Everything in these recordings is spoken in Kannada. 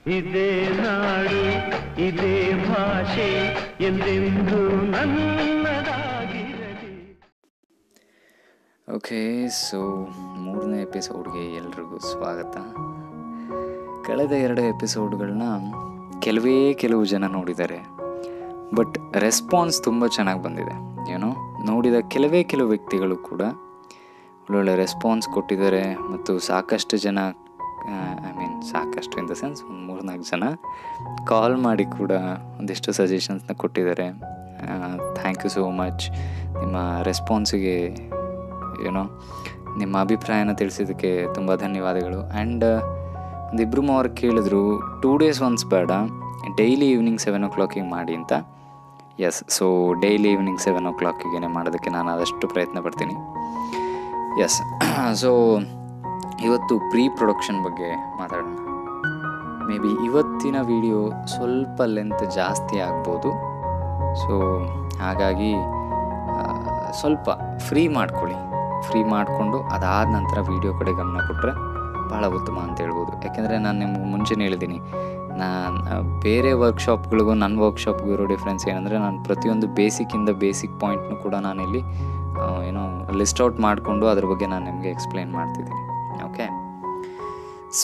ಇದೇ ನಾಡು ಇದೇ ಭಾಷೆ ಎಂದೆಂದು ನನ್ನದಾಗಿರಲಿ ಓಕೆ ಸೊ ಮೂರನೇ ಎಪಿಸೋಡ್ಗೆ ಎಲ್ರಿಗೂ ಸ್ವಾಗತ ಕಳೆದ ಎರಡು ಎಪಿಸೋಡ್ಗಳನ್ನ ಕೆಲವೇ ಕೆಲವು ಜನ ನೋಡಿದ್ದಾರೆ ಬಟ್ ರೆಸ್ಪಾನ್ಸ್ ತುಂಬ ಚೆನ್ನಾಗಿ ಬಂದಿದೆ ಏನೋ ನೋಡಿದ ಕೆಲವೇ ಕೆಲವು ವ್ಯಕ್ತಿಗಳು ಕೂಡ ಒಳ್ಳೊಳ್ಳೆ ರೆಸ್ಪಾನ್ಸ್ ಕೊಟ್ಟಿದ್ದಾರೆ ಮತ್ತು ಸಾಕಷ್ಟು ಜನ ಐ ಮೀನ್ ಸಾಕಷ್ಟು ಇನ್ ದ ಸೆನ್ಸ್ ಒಂದು ಮೂರ್ನಾಲ್ಕು ಜನ ಕಾಲ್ ಮಾಡಿ ಕೂಡ ಒಂದಿಷ್ಟು ಸಜೆಷನ್ಸ್ನ ಕೊಟ್ಟಿದ್ದಾರೆ ಥ್ಯಾಂಕ್ ಯು ಸೋ ಮಚ್ ನಿಮ್ಮ ರೆಸ್ಪಾನ್ಸಿಗೆ ಏನೋ ನಿಮ್ಮ ಅಭಿಪ್ರಾಯನ ತಿಳಿಸಿದ್ದಕ್ಕೆ ತುಂಬ ಧನ್ಯವಾದಗಳು ಆ್ಯಂಡ್ ಒಂದಿಬ್ಬರು ಮೂವರು ಕೇಳಿದ್ರು ಟೂ ಡೇಸ್ ಒನ್ಸ್ ಬೇಡ ಡೈಲಿ ಈವ್ನಿಂಗ್ ಸೆವೆನ್ ಓ ಕ್ಲಾಕಿಗೆ ಮಾಡಿ ಅಂತ yes so daily evening seven ಓ ಕ್ಲಾಕಿಗೆ ಮಾಡೋದಕ್ಕೆ ನಾನು ಆದಷ್ಟು ಪ್ರಯತ್ನ ಪಡ್ತೀನಿ ಎಸ್ ಸೊ ಇವತ್ತು ಪ್ರೀ ಪ್ರೊಡಕ್ಷನ್ ಬಗ್ಗೆ ಮಾತಾಡೋಣ ಮೇ ಬಿ ಇವತ್ತಿನ ವಿಡಿಯೋ ಸ್ವಲ್ಪ ಲೆಂತ್ ಜಾಸ್ತಿ ಆಗ್ಬೋದು ಸೊ ಹಾಗಾಗಿ ಆ, ಸ್ವಲ್ಪ ಫ್ರೀ ಮಾಡ್ಕೊಳ್ಳಿ ಫ್ರೀ ಮಾಡಿಕೊಂಡು ಅದಾದ ನಂತರ ವೀಡಿಯೋ ಕಡೆ ಗಮನ ಕೊಟ್ಟರೆ ಭಾಳ ಉತ್ತಮ ಅಂತ ಹೇಳ್ಬೋದು ಯಾಕೆಂದರೆ ನಾನು ನಿಮ್ಗೆ ಮುಂಚೆನೇ ಹೇಳಿದ್ದೀನಿ ನಾನು ಬೇರೆ ವರ್ಕ್ಶಾಪ್ಗಳಿಗೂ ನನ್ನ ವರ್ಕ್ಶಾಪ್ಗೂ ಇರೋ ಡಿಫ್ರೆನ್ಸ್ ಏನಂದರೆ ನಾನು ಪ್ರತಿಯೊಂದು ಬೇಸಿಕ್ಕಿಂದ ಬೇಸಿಕ್ ಪಾಯಿಂಟ್ನು ಕೂಡ ನಾನಿಲ್ಲಿ ಆ, ಏನೋ ಲಿಸ್ಟ್ ಔಟ್ ಮಾಡಿಕೊಂಡು ಅದ್ರ ಬಗ್ಗೆ ನಾನು ನಿಮಗೆ ಎಕ್ಸ್ಪ್ಲೈನ್ ಮಾಡ್ತಿದ್ದೀನಿ ಓಕೆ ಸೊ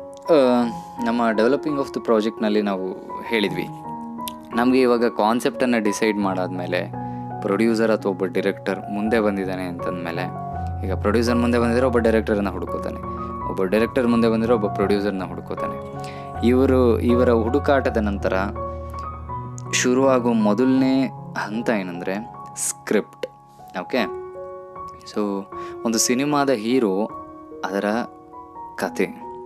ನಮ್ಮ ಡೆವಲಪಿಂಗ್ ಆಫ್ ದ ಪ್ರಾಜೆಕ್ಟ್ನಲ್ಲಿ ನಾವು ಹೇಳಿದ್ವಿ ನಮಗೆ ಇವಾಗ ಕಾನ್ಸೆಪ್ಟನ್ನು ಡಿಸೈಡ್ ಮಾಡಾದ್ಮೇಲೆ ಪ್ರೊಡ್ಯೂಸರ್ ಅಥವಾ ಒಬ್ಬ ಡೈರೆಕ್ಟರ್ ಮುಂದೆ ಬಂದಿದ್ದಾನೆ ಅಂತಂದಮೇಲೆ ಈಗ ಪ್ರೊಡ್ಯೂಸರ್ ಮುಂದೆ ಬಂದಿದ್ರೆ ಒಬ್ಬ ಡೈರೆಕ್ಟರನ್ನು ಹುಡುಕೋತಾನೆ ಒಬ್ಬ ಡೈರೆಕ್ಟರ್ ಮುಂದೆ ಬಂದಿರೋ ಒಬ್ಬ ಪ್ರೊಡ್ಯೂಸರ್ನ ಹುಡುಕೋತಾನೆ ಇವರು ಇವರ ಹುಡುಕಾಟದ ನಂತರ ಶುರುವಾಗೋ ಮೊದಲನೇ ಹಂತ ಏನಂದರೆ ಸ್ಕ್ರಿಪ್ಟ್ ಓಕೆ ಸೊ ಒಂದು ಸಿನಿಮಾದ ಹೀರೋ ಅದರ ಕತೆ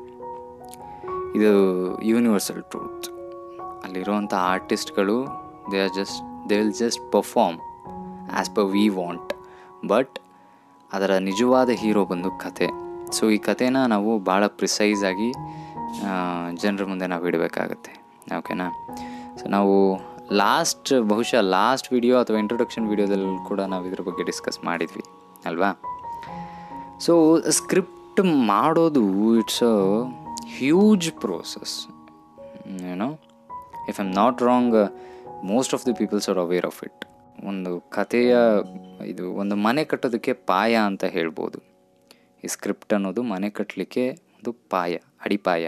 ಇದು ಯೂನಿವರ್ಸಲ್ ಟ್ರೂತ್ ಅಲ್ಲಿರುವಂಥ ಆರ್ಟಿಸ್ಟ್ಗಳು they are just they will just perform as per we want but ಅದರ ನಿಜವಾದ ಹೀರೋ ಬಂದು ಕತೆ ಸೊ ಈ ಕಥೆನ ನಾವು ಭಾಳ ಪ್ರಿಸೈಸಾಗಿ ಜನರ ಮುಂದೆ ನಾವು ಇಡಬೇಕಾಗತ್ತೆ ಓಕೆನಾ ಸೊ ನಾವು ಲಾಸ್ಟ್ ಬಹುಶಃ ಲಾಸ್ಟ್ ವಿಡಿಯೋ ಅಥವಾ ಇಂಟ್ರೊಡಕ್ಷನ್ ವಿಡಿಯೋದಲ್ಲಿ ಕೂಡ ನಾವು ಇದ್ರ ಬಗ್ಗೆ ಡಿಸ್ಕಸ್ ಮಾಡಿದ್ವಿ ಅಲ್ವಾ ಸೊ ಸ್ಕ್ರಿಪ್ಟ್ ಮಾಡೋದು ಇಟ್ಸ್ ಅ ಹ್ಯೂಜ್ ಪ್ರೋಸೆಸ್ ಏನೋ if I'm not wrong most of the peoples are aware of it ಒಂದು ಕಥೆಯ ಇದು ಒಂದು ಮನೆ ಕಟ್ಟೋದಕ್ಕೆ ಪಾಯ ಅಂತ ಹೇಳ್ಬೋದು ಈ ಸ್ಕ್ರಿಪ್ಟ್ ಅನ್ನೋದು ಮನೆ ಕಟ್ಟಲಿಕ್ಕೆ ಒಂದು ಪಾಯ ಅಡಿಪಾಯ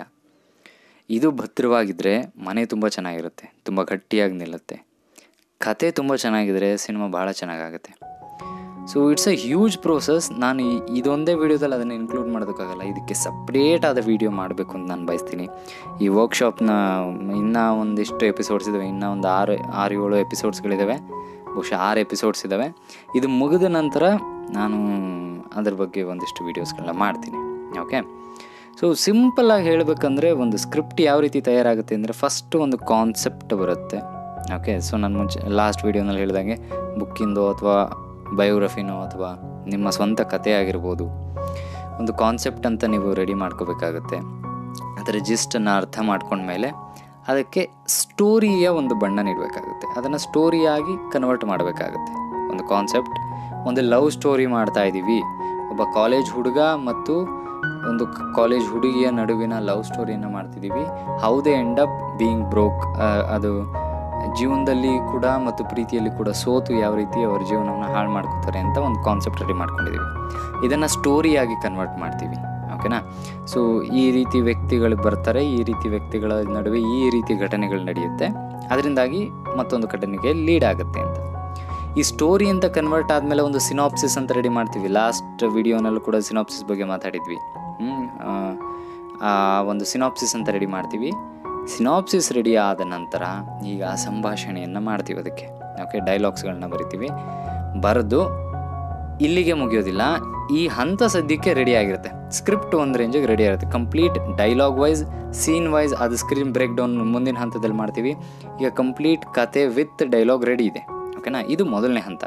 ಇದು ಭದ್ರವಾಗಿದ್ದರೆ ಮನೆ ತುಂಬ ಚೆನ್ನಾಗಿರುತ್ತೆ ತುಂಬ ಗಟ್ಟಿಯಾಗಿ ನಿಲ್ಲುತ್ತೆ ಕತೆ ತುಂಬ ಚೆನ್ನಾಗಿದ್ರೆ ಸಿನಿಮಾ ಭಾಳ ಚೆನ್ನಾಗಾಗುತ್ತೆ so it's a huge process ನಾನು ಈ- ಇದೊಂದೇ ವೀಡಿಯೋದಲ್ಲಿ ಅದನ್ನು ಇನ್ಕ್ಲೂಡ್ ಮಾಡೋದಕ್ಕಾಗಲ್ಲ ಇದಕ್ಕೆ ಸಪ್ರೇಟ್ ಆದ ವೀಡಿಯೋ ಮಾಡಬೇಕು ಅಂತ ನಾನು ಬಯಸ್ತೀನಿ ಈ ವರ್ಕ್ಶಾಪ್ನ ಇನ್ನೂ ಒಂದಿಷ್ಟು ಎಪಿಸೋಡ್ಸ್ ಇದ್ದಾವೆ ಇನ್ನೂ ಒಂದು ಆರು ಆರು ಏಳು ಎಪಿಸೋಡ್ಸ್ಗಳಿದ್ದಾವೆ ಬಹುಶಃ ಆರು ಎಪಿಸೋಡ್ಸ್ ಇದ್ದಾವೆ ಇದು ಮುಗಿದ ನಂತರ ನಾನು ಅದ್ರ ಬಗ್ಗೆ ಒಂದಿಷ್ಟು ವೀಡಿಯೋಸ್ಗಳನ್ನ ಮಾಡ್ತೀನಿ ಓಕೆ ಸೊ ಸಿಂಪಲ್ಲಾಗಿ ಹೇಳಬೇಕಂದ್ರೆ ಒಂದು ಸ್ಕ್ರಿಪ್ಟ್ ಯಾವ ರೀತಿ ತಯಾರಾಗುತ್ತೆ ಅಂದರೆ ಫಸ್ಟ್ ಒಂದು ಕಾನ್ಸೆಪ್ಟ್ ಬರುತ್ತೆ ಓಕೆ ಸೊ ನಾನು ಮುಂಚೆ ಲಾಸ್ಟ್ ವೀಡಿಯೋನಲ್ಲಿ ಹೇಳಿದಂಗೆ ಬುಕ್ಕಿಂದೋ ಅಥವಾ ಬಯೋಗ್ರಫಿನೋ ಅಥವಾ ನಿಮ್ಮ ಸ್ವಂತ ಕಥೆ ಆಗಿರ್ಬೋದು ಒಂದು ಕಾನ್ಸೆಪ್ಟ್ ಅಂತ ನೀವು ರೆಡಿ ಮಾಡ್ಕೋಬೇಕಾಗತ್ತೆ ಅದರ ಜಿಸ್ಟನ್ನು ಅರ್ಥ ಮಾಡ್ಕೊಂಡ್ಮೇಲೆ ಅದಕ್ಕೆ ಸ್ಟೋರಿಯ ಒಂದು ಬಣ್ಣ ನೀಡಬೇಕಾಗುತ್ತೆ ಅದನ್ನು ಸ್ಟೋರಿಯಾಗಿ ಕನ್ವರ್ಟ್ ಮಾಡಬೇಕಾಗುತ್ತೆ ಒಂದು ಕಾನ್ಸೆಪ್ಟ್ ಒಂದು ಲವ್ ಸ್ಟೋರಿ ಮಾಡ್ತಾ ಇದ್ದೀವಿ ಒಬ್ಬ ಕಾಲೇಜ್ ಹುಡುಗ ಮತ್ತು ಒಂದು ಕಾಲೇಜ್ ಹುಡುಗಿಯ ನಡುವಿನ ಲವ್ ಸ್ಟೋರಿಯನ್ನು ಮಾಡ್ತಿದ್ದೀವಿ how they end up being broke ಅದು ಜೀವನದಲ್ಲಿ ಕೂಡ ಮತ್ತು ಪ್ರೀತಿಯಲ್ಲಿ ಕೂಡ ಸೋತು ಯಾವ ರೀತಿ ಅವ್ರ ಜೀವನವನ್ನು ಹಾಳು ಮಾಡ್ಕೋತಾರೆ ಅಂತ ಒಂದು ಕಾನ್ಸೆಪ್ಟ್ ರೆಡಿ ಮಾಡ್ಕೊಂಡಿದ್ದೀವಿ ಇದನ್ನು ಸ್ಟೋರಿಯಾಗಿ ಕನ್ವರ್ಟ್ ಮಾಡ್ತೀವಿ ಓಕೆನಾ ಸೊ ಈ ರೀತಿ ವ್ಯಕ್ತಿಗಳು ಬರ್ತಾರೆ ಈ ರೀತಿ ವ್ಯಕ್ತಿಗಳ ನಡುವೆ ಈ ರೀತಿ ಘಟನೆಗಳು ನಡೆಯುತ್ತೆ ಅದರಿಂದಾಗಿ ಮತ್ತೊಂದು ಘಟನೆಗೆ ಲೀಡ್ ಆಗುತ್ತೆ ಅಂತ ಈ ಸ್ಟೋರಿ ಅಂತ ಕನ್ವರ್ಟ್ ಆದಮೇಲೆ ಒಂದು ಸಿನಾಪ್ಸಿಸ್ ಅಂತ ರೆಡಿ ಮಾಡ್ತೀವಿ ಲಾಸ್ಟ್ ವಿಡಿಯೋನಲ್ಲೂ ಕೂಡ ಸಿನಾಪ್ಸಿಸ್ ಬಗ್ಗೆ ಮಾತಾಡಿದ್ವಿ ಹ್ಮ್, ಆ, ಆ ಒಂದು ಸಿನಾಪ್ಸಿಸ್ ಅಂತ ರೆಡಿ ಮಾಡ್ತೀವಿ ಸಿನಾಪ್ಸಿಸ್ ರೆಡಿ ಆದ ನಂತರ ಈಗ ಸಂಭಾಷಣೆಯನ್ನು ಮಾಡ್ತೀವಿ ಅದಕ್ಕೆ ಓಕೆ ಡೈಲಾಗ್ಸ್ಗಳನ್ನ ಬರಿತೀವಿ ಬರೆದು ಇಲ್ಲಿಗೆ ಮುಗಿಯೋದಿಲ್ಲ ಈ ಹಂತ ಸದ್ಯಕ್ಕೆ ರೆಡಿ ಆಗಿರುತ್ತೆ ಸ್ಕ್ರಿಪ್ಟ್ ಒಂದು ರೇಂಜಿಗೆ ರೆಡಿ ಆಗಿರುತ್ತೆ complete dialogue wise scene wise ಅದು ಸ್ಕ್ರೀನ್ ಬ್ರೇಕ್ ಡೌನ್ ಮುಂದಿನ ಹಂತದಲ್ಲಿ ಮಾಡ್ತೀವಿ ಈಗ ಕಂಪ್ಲೀಟ್ ಕತೆ ವಿತ್ ಡೈಲಾಗ್ ರೆಡಿ ಇದೆ ಓಕೆನಾ ಇದು ಮೊದಲನೇ ಹಂತ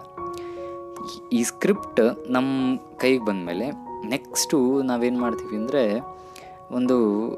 ಈ- ಈ ಸ್ಕ್ರಿಪ್ಟ್ ನಮ್ಮ ಕೈಗೆ ಬಂದಮೇಲೆ ನೆಕ್ಸ್ಟು ನಾವೇನು ಮಾಡ್ತೀವಿ ಅಂದರೆ ಒಂದು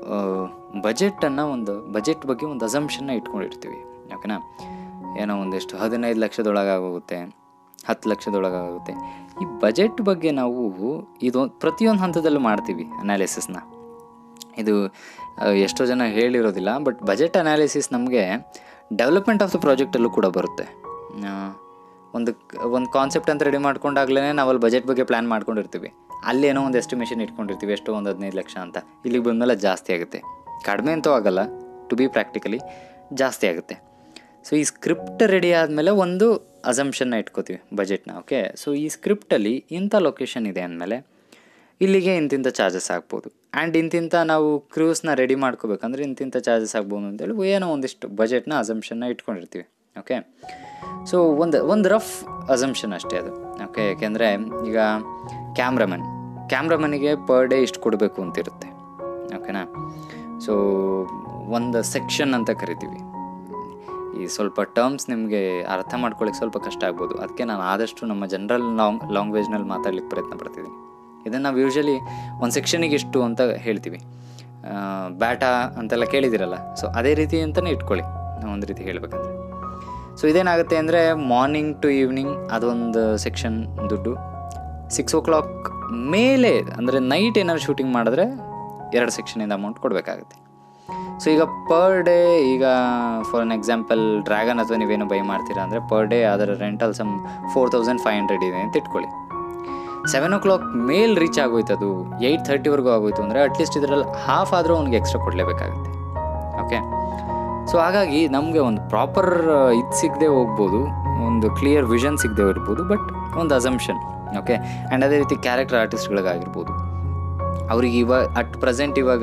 ಬಜೆಟನ್ನು ಒಂದು ಬಜೆಟ್ ಬಗ್ಗೆ ಒಂದು ಅಸಂಪ್ಷನ್ನ ಇಟ್ಕೊಂಡಿರ್ತೀವಿ ಓಕೆನಾ ಏನೋ ಒಂದಿಷ್ಟು ಹದಿನೈದು ಲಕ್ಷದೊಳಗಾಗೋಗುತ್ತೆ ಹತ್ತು ಲಕ್ಷದೊಳಗಾಗುತ್ತೆ ಈ ಬಜೆಟ್ ಬಗ್ಗೆ ನಾವು ಇದು ಪ್ರತಿಯೊಂದು ಹಂತದಲ್ಲೂ ಮಾಡ್ತೀವಿ ಅನಾಲಿಸಿಸ್ನ ಇದು ಎಷ್ಟೋ ಜನ ಹೇಳಿರೋದಿಲ್ಲ ಬಟ್ ಬಜೆಟ್ ಅನಾಲಿಸಿಸ್ ನಮಗೆ ಡೆವಲಪ್ಮೆಂಟ್ ಆಫ್ ದ ಪ್ರಾಜೆಕ್ಟಲ್ಲೂ ಕೂಡ ಬರುತ್ತೆ ಆ, ಒಂದು ಒಂದು ಕಾನ್ಸೆಪ್ಟ್ ಅಂತ ರೆಡಿ ಮಾಡ್ಕೊಂಡಾಗ್ಲೇ ನಾವು ಅಲ್ಲಿ ಬಜೆಟ್ ಬಗ್ಗೆ ಪ್ಲ್ಯಾನ್ ಮಾಡ್ಕೊಂಡಿರ್ತೀವಿ ಅಲ್ಲೇನೋ ಒಂದು ಎಸ್ಟಿಮೇಷನ್ ಇಟ್ಕೊಂಡಿರ್ತೀವಿ ಎಷ್ಟೋ ಒಂದು ಹದಿನೈದು ಲಕ್ಷ ಅಂತ ಇಲ್ಲಿಗೆ ಬಂದಮೇಲೆ ಜಾಸ್ತಿ ಆಗುತ್ತೆ ಕಡಿಮೆ ಅಂತೂ ಆಗಲ್ಲ ಟು ಬಿ ಪ್ರಾಕ್ಟಿಕಲಿ ಜಾಸ್ತಿ ಆಗುತ್ತೆ ಸೊ ಈ ಸ್ಕ್ರಿಪ್ಟ್ ರೆಡಿ ಆದಮೇಲೆ ಒಂದು ಅಸಂಪ್ಷನ್ನ ಇಟ್ಕೋತೀವಿ ಬಜೆಟ್ನ ಓಕೆ ಸೊ ಈ ಸ್ಕ್ರಿಪ್ಟಲ್ಲಿ ಇಂಥ ಲೊಕೇಶನ್ ಇದೆ ಅಂದಮೇಲೆ ಇಲ್ಲಿಗೆ ಇಂತಿಂಥ ಚಾರ್ಜಸ್ ಆಗ್ಬೋದು ಆ್ಯಂಡ್ ಇಂತಿಂಥ ನಾವು ಕ್ರೂಸ್ನ ರೆಡಿ ಮಾಡ್ಕೋಬೇಕಂದ್ರೆ ಇಂತಿಂಥ ಚಾರ್ಜಸ್ ಆಗ್ಬೋದು ಅಂತೇಳಿ ಏನೋ ಒಂದಿಷ್ಟು ಬಜೆಟ್ನ ಅಸಂಪ್ಷನ್ನ ಇಟ್ಕೊಂಡಿರ್ತೀವಿ ಓಕೆ ಸೊ ಒಂದು ಒಂದು ರಫ್ ಅಸಂಪ್ಷನ್ ಅಷ್ಟೇ ಅದು ಓಕೆ ಯಾಕೆಂದರೆ ಈಗ ಕ್ಯಾಮ್ರಾಮನ್ ಕ್ಯಾಮ್ರಾಮನಿಗೆ ಪರ್ ಡೇ ಇಷ್ಟು ಕೊಡಬೇಕು ಅಂತಿರುತ್ತೆ ಓಕೆನಾ ಸೊ ಒಂದು ಸೆಕ್ಷನ್ ಅಂತ ಕರಿತೀವಿ ಈ ಸ್ವಲ್ಪ ಟರ್ಮ್ಸ್ ನಿಮಗೆ ಅರ್ಥ ಮಾಡ್ಕೊಳ್ಳಿಕ್ಕೆ ಸ್ವಲ್ಪ ಕಷ್ಟ ಆಗ್ಬೋದು ಅದಕ್ಕೆ ನಾನು ಆದಷ್ಟು ನಮ್ಮ ಜನರಲ್ ಲಾಂಗ್ ಲ್ಯಾಂಗ್ವೇಜ್ನಲ್ಲಿ ಮಾತಾಡ್ಲಿಕ್ಕೆ ಪ್ರಯತ್ನ ಪಡ್ತಿದ್ದೀನಿ ಇದನ್ನು ನಾವು ಯೂಶ್ವಲಿ ಒಂದು ಸೆಕ್ಷನಿಗೆ ಇಷ್ಟು ಅಂತ ಹೇಳ್ತೀವಿ ಬ್ಯಾಟಾ ಅಂತೆಲ್ಲ ಕೇಳಿದಿರಲ್ಲ ಸೊ ಅದೇ ರೀತಿ ಅಂತಲೇ ಇಟ್ಕೊಳ್ಳಿ ನಾವು ಒಂದು ರೀತಿ ಹೇಳಬೇಕಂದ್ರೆ ಸೊ ಇದೇನಾಗುತ್ತೆ ಅಂದರೆ ಮಾರ್ನಿಂಗ್ ಟು ಈವ್ನಿಂಗ್ ಅದೊಂದು ಸೆಕ್ಷನ್ ದುಡ್ಡು ಸಿಕ್ಸ್ ಓ ಕ್ಲಾಕ್ ಮೇಲೆ ಅಂದರೆ ನೈಟ್ ಏನಾದ್ರು ಶೂಟಿಂಗ್ ಮಾಡಿದ್ರೆ ಎರಡು ಸೆಕ್ಷನಿಂದ ಅಮೌಂಟ್ ಕೊಡಬೇಕಾಗುತ್ತೆ ಸೊ ಈಗ ಪರ್ ಡೇ ಈಗ ಫಾರ್ ಅನ್ ಎಕ್ಸಾಂಪಲ್ ಡ್ರ್ಯಾಗನ್ ಅಥವಾ ನೀವೇನು ಬೈ ಮಾಡ್ತೀರಾ ಅಂದರೆ ಪರ್ ಡೇ ಅದರ rental some four thousand five hundred ಇದೆ ಅಂತ ಇಟ್ಕೊಳ್ಳಿ ಸೆವೆನ್ ಓ ಕ್ಲಾಕ್ ಮೇಲ್ ರೀಚ್ ಆಗೋಯ್ತು ಅದು ಏಯ್ಟ್ ಥರ್ಟಿವರೆಗೂ ಆಗೋಯ್ತು ಅಂದರೆ ಅಟ್ಲೀಸ್ಟ್ ಇದರಲ್ಲಿ ಹಾಫ್ ಆದರೂ ಅವ್ನಿಗೆ ಎಕ್ಸ್ಟ್ರಾ ಕೊಡಲೇಬೇಕಾಗುತ್ತೆ ಓಕೆ ಸೊ ಹಾಗಾಗಿ ನಮಗೆ ಒಂದು ಪ್ರಾಪರ್ ಇದು ಸಿಗದೆ ಹೋಗ್ಬೋದು ಒಂದು ಕ್ಲಿಯರ್ ವಿಷನ್ ಸಿಗದೆ ಇರ್ಬೋದು ಬಟ್ ಒಂದು ಅಸಂಪ್ಷನ್ ಓಕೆ ಆ್ಯಂಡ್ ಅದೇ ರೀತಿ ಕ್ಯಾರೆಕ್ಟರ್ ಆರ್ಟಿಸ್ಟ್ಗಳಿಗಾಗಿರ್ಬೋದು ಅವ್ರಿಗೆ ಇವಾಗ ಅಟ್ ಪ್ರೆಸೆಂಟ್ ಇವಾಗ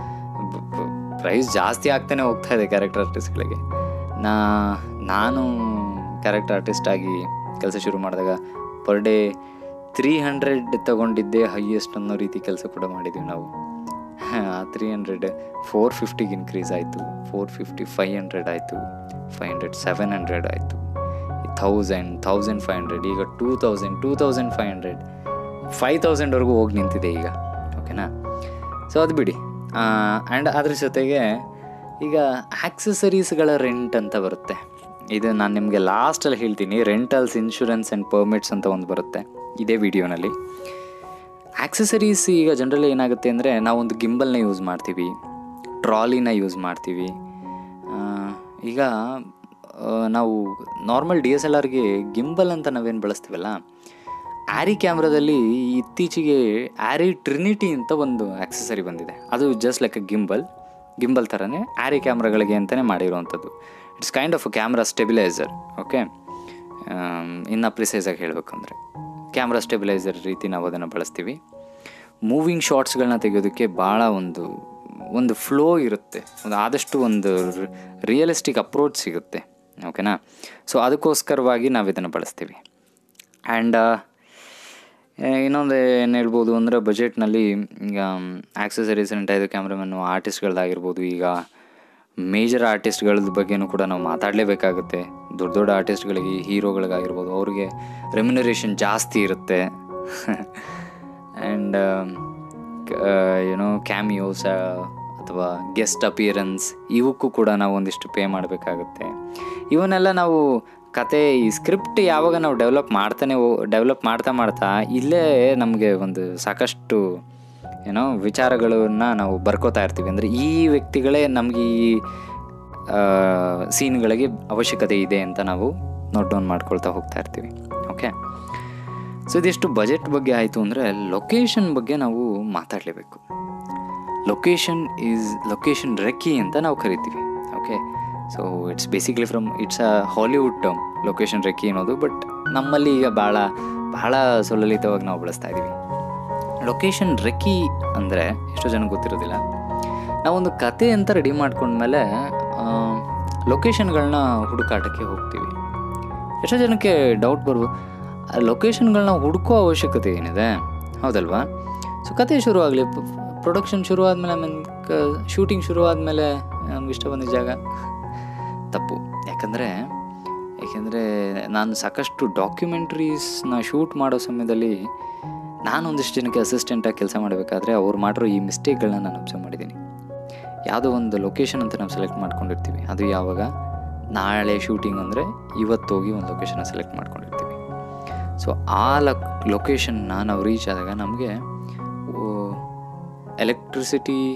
ಪ್ರೈಸ್ ಜಾಸ್ತಿ ಆಗ್ತಾನೆ ಹೋಗ್ತಾ ಇದೆ ಕ್ಯಾರೆಕ್ಟರ್ ಆರ್ಟಿಸ್ಟ್ಗಳಿಗೆ ನಾ ನಾನು ಕ್ಯಾರೆಕ್ಟರ್ ಆರ್ಟಿಸ್ಟ್ ಆಗಿ ಕೆಲಸ ಶುರು ಮಾಡಿದಾಗ ಪರ್ ಡೇ ತ್ರೀ ಹಂಡ್ರೆಡ್ ತಗೊಂಡಿದ್ದೆ ಹೈಯೆಸ್ಟ್ ಅನ್ನೋ ರೀತಿ ಕೆಲಸ ಕೂಡ ಮಾಡಿದ್ವಿ ನಾವು ಆ ತ್ರೀ ಹಂಡ್ರೆಡ್ ಫೋರ್ ಫಿಫ್ಟಿಗೆ ಇನ್ಕ್ರೀಸ್ ಆಯಿತು ಫೋರ್ ಫಿಫ್ಟಿ ಫೈವ್ ಹಂಡ್ರೆಡ್ ಆಯಿತು ಫೈವ್ ಹಂಡ್ರೆಡ್ ಸೆವೆನ್ ಹಂಡ್ರೆಡ್ ಆಯಿತು ಥೌಸಂಡ್ ಥೌಸಂಡ್ ಫೈವ್ ಹಂಡ್ರೆಡ್ ಈಗ two thousand two thousand five hundred five ತೌಸಂಡ್ವರೆಗೂ ಹೋಗಿ ನಿಂತಿದೆ ಈಗ ಓಕೆನಾ ಸೊ ಅದು ಬಿಡಿ ಆ್ಯಂಡ್ ಅದ್ರ ಜೊತೆಗೆ ಈಗ ಆಕ್ಸೆಸರೀಸ್ಗಳ ರೆಂಟ್ ಅಂತ ಬರುತ್ತೆ ಇದು ನಾನು ನಿಮಗೆ ಲಾಸ್ಟಲ್ಲಿ ಹೇಳ್ತೀನಿ ರೆಂಟಲ್ಸ್ ಇನ್ಶೂರೆನ್ಸ್ ಆ್ಯಂಡ್ ಪರ್ಮಿಟ್ಸ್ ಅಂತ ಒಂದು ಬರುತ್ತೆ ಇದೇ ವಿಡಿಯೋನಲ್ಲಿ ಆಕ್ಸೆಸರೀಸ್ ಈಗ ಜನರಲಿ ಏನಾಗುತ್ತೆ ಅಂದರೆ ನಾವೊಂದು ಗಿಂಬಲ್ನ ಯೂಸ್ ಮಾಡ್ತೀವಿ ಟ್ರಾಲಿನ ಯೂಸ್ ಮಾಡ್ತೀವಿ ಆ, ಈಗ ಆ, ನಾವು ನಾರ್ಮಲ್ ಡಿ ಎಸ್ ಎಲ್ ಆರ್ಗೆ ಗಿಂಬಲ್ ಅಂತ ನಾವೇನು ಬಳಸ್ತೀವಲ್ಲ ಆ್ಯರಿ ಕ್ಯಾಮ್ರಾದಲ್ಲಿ ಇತ್ತೀಚೆಗೆ ಆ್ಯರಿ ಟ್ರಿನಿಟಿ ಅಂತ ಒಂದು ಆಕ್ಸೆಸರಿ ಬಂದಿದೆ ಅದು just like a gimbal gimbal ಥರನೇ ಆ್ಯರಿ ಕ್ಯಾಮ್ರಾಗಳಿಗೆ ಅಂತಲೇ ಮಾಡಿರುವಂಥದ್ದು it's kind of a camera stabiliser okay ಇನ್ನು ಪ್ರಿಸೈಸಾಗಿ ಹೇಳಬೇಕು ಅಂದರೆ ಕ್ಯಾಮ್ರಾ ಸ್ಟೆಬಿಲೈಸರ್ ರೀತಿ ನಾವು ಅದನ್ನು ಬಳಸ್ತೀವಿ ಮೂವಿಂಗ್ ಶಾರ್ಟ್ಸ್ಗಳನ್ನ ತೆಗೆಯೋದಕ್ಕೆ ಭಾಳ ಒಂದು ಒಂದು ಫ್ಲೋ ಇರುತ್ತೆ ಒಂದು ಆದಷ್ಟು ಒಂದು ರಿಯಲಿಸ್ಟಿಕ್ ಅಪ್ರೋಚ್ ಸಿಗುತ್ತೆ ಓಕೆನಾ ಸೊ ಅದಕ್ಕೋಸ್ಕರವಾಗಿ ನಾವು ಇದನ್ನು ಬಳಸ್ತೀವಿ ಆ್ಯಂಡ್ ಇನ್ನೊಂದು ಏನು ಹೇಳ್ಬೋದು ಅಂದರೆ ಬಜೆಟ್ನಲ್ಲಿ ಈಗ ಆಕ್ಸೆಸರೀಸ್ ಇದು ಕ್ಯಾಮ್ರಾಮನ್ನು ಆರ್ಟಿಸ್ಟ್ಗಳದ್ದಾಗಿರ್ಬೋದು ಈಗ ಮೇಜರ್ ಆರ್ಟಿಸ್ಟ್ಗಳದ ಬಗ್ಗೆನೂ ಕೂಡ ನಾವು ಮಾತಾಡಲೇಬೇಕಾಗುತ್ತೆ ದೊಡ್ಡ ದೊಡ್ಡ ಆರ್ಟಿಸ್ಟ್ಗಳಿಗೆ ಹೀರೋಗಳಿಗಾಗಿರ್ಬೋದು ಅವ್ರಿಗೆ ರೆಮ್ಯುನರೇಷನ್ ಜಾಸ್ತಿ ಇರುತ್ತೆ ಆ್ಯಂಡ್ ಏನೋ ಕ್ಯಾಮಿಯೋಸ್ ಅಥವಾ ಗೆಸ್ಟ್ ಅಪಿಯರೆನ್ಸ್ ಇವಕ್ಕೂ ಕೂಡ ನಾವು ಒಂದಿಷ್ಟು ಪೇ ಮಾಡಬೇಕಾಗುತ್ತೆ ಇವನ್ನೆಲ್ಲ ನಾವು ಕತೆ ಈ ಸ್ಕ್ರಿಪ್ಟ್ ಯಾವಾಗ ನಾವು ಡೆವಲಪ್ ಮಾಡ್ತಾನೆ ಡೆವಲಪ್ ಮಾಡ್ತಾ ಮಾಡ್ತಾ ಇಲ್ಲೇ ನಮಗೆ ಒಂದು ಸಾಕಷ್ಟು ಏನೋ ವಿಚಾರಗಳನ್ನ ನಾವು ಬರ್ಕೋತಾ ಇರ್ತೀವಿ ಅಂದರೆ ಈ ವ್ಯಕ್ತಿಗಳೇ ನಮಗೆ ಈ ಸೀನ್ಗಳಿಗೆ ಅವಶ್ಯಕತೆ ಇದೆ ಅಂತ ನಾವು ನೋಟ್ ಡೌನ್ ಮಾಡ್ಕೊಳ್ತಾ ಹೋಗ್ತಾ ಇರ್ತೀವಿ ಓಕೆ ಸೊ ಇದಿಷ್ಟು ಬಜೆಟ್ ಬಗ್ಗೆ ಆಯಿತು ಅಂದರೆ ಲೊಕೇಶನ್ ಬಗ್ಗೆ ನಾವು ಮಾತಾಡಲೇಬೇಕು ಲೊಕೇಶನ್ ಈಸ್ ಲೊಕೇಶನ್ ರೆಕ್ಕಿ ಅಂತ ನಾವು ಕರಿತೀವಿ okay so it's basically from it's a Hollywood term location recce ಅನ್ನೋದು ಬಟ್ ನಮ್ಮಲ್ಲಿ ಈಗ ಭಾಳ ಬಹಳ ಸುಲಲಿತವಾಗಿ ನಾವು ಬಳಸ್ತಾ ಇದ್ದೀವಿ ಲೊಕೇಶನ್ ರೆಕ್ಕಿ ಅಂದರೆ ಎಷ್ಟೋ ಜನ ಗೊತ್ತಿರೋದಿಲ್ಲ ನಾವೊಂದು ಕತೆ ಅಂತ ರೆಡಿ ಮಾಡ್ಕೊಂಡ್ಮೇಲೆ ಲೊಕೇಶನ್ಗಳನ್ನ ಹುಡುಕಾಟಕ್ಕೆ ಹೋಗ್ತೀವಿ ಎಷ್ಟೋ ಜನಕ್ಕೆ ಡೌಟ್ ಬರ್ಬೋದು ಆ ಲೊಕೇಶನ್ಗಳನ್ನ ಹುಡುಕೋ ಅವಶ್ಯಕತೆ ಏನಿದೆ ಹೌದಲ್ವಾ ಸೊ ಕತೆ ಶುರು ಆಗಲಿ ಪ್ರೊಡಕ್ಷನ್ ಶುರು ಆದಮೇಲೆ ಆಮೇಲೆ ಕ ಶೂಟಿಂಗ್ ಶುರು ಆದಮೇಲೆ ನಮ್ಗೆ ಇಷ್ಟ ಬಂದಿದ್ದ ಜಾಗ ತಪ್ಪು ಯಾಕಂದರೆ ಯಾಕೆಂದರೆ ನಾನು ಸಾಕಷ್ಟು ಡಾಕ್ಯುಮೆಂಟ್ರೀಸ್ನ ಶೂಟ್ ಮಾಡೋ ಸಮಯದಲ್ಲಿ ನಾನು ಒಂದಿಷ್ಟು ಜನಕ್ಕೆ ಅಸಿಸ್ಟೆಂಟಾಗಿ ಕೆಲಸ ಮಾಡಬೇಕಾದ್ರೆ ಅವ್ರು ಮಾಡಿರೋ ಈ ಮಿಸ್ಟೇಕ್ಗಳನ್ನ ನಾನು ಅಬ್ಸರ್ವ್ ಮಾಡಿದ್ದೀನಿ ಯಾವುದೋ ಒಂದು ಲೊಕೇಶನ್ ಅಂತ ನಾವು ಸೆಲೆಕ್ಟ್ ಮಾಡ್ಕೊಂಡಿರ್ತೀವಿ ಅದು ಯಾವಾಗ ನಾಳೆ ಶೂಟಿಂಗ್ ಅಂದರೆ ಇವತ್ತು ಹೋಗಿ ಒಂದು ಲೊಕೇಶನ್ನ ಸೆಲೆಕ್ಟ್ ಮಾಡ್ಕೊಂಡಿರ್ತೀವಿ ಸೊ ಆ ಲಕ್ ಲೊಕೇಶನ್ನ ನಾವು ರೀಚ್ ಆದಾಗ ನಮಗೆ ಎಲೆಕ್ಟ್ರಿಸಿಟಿ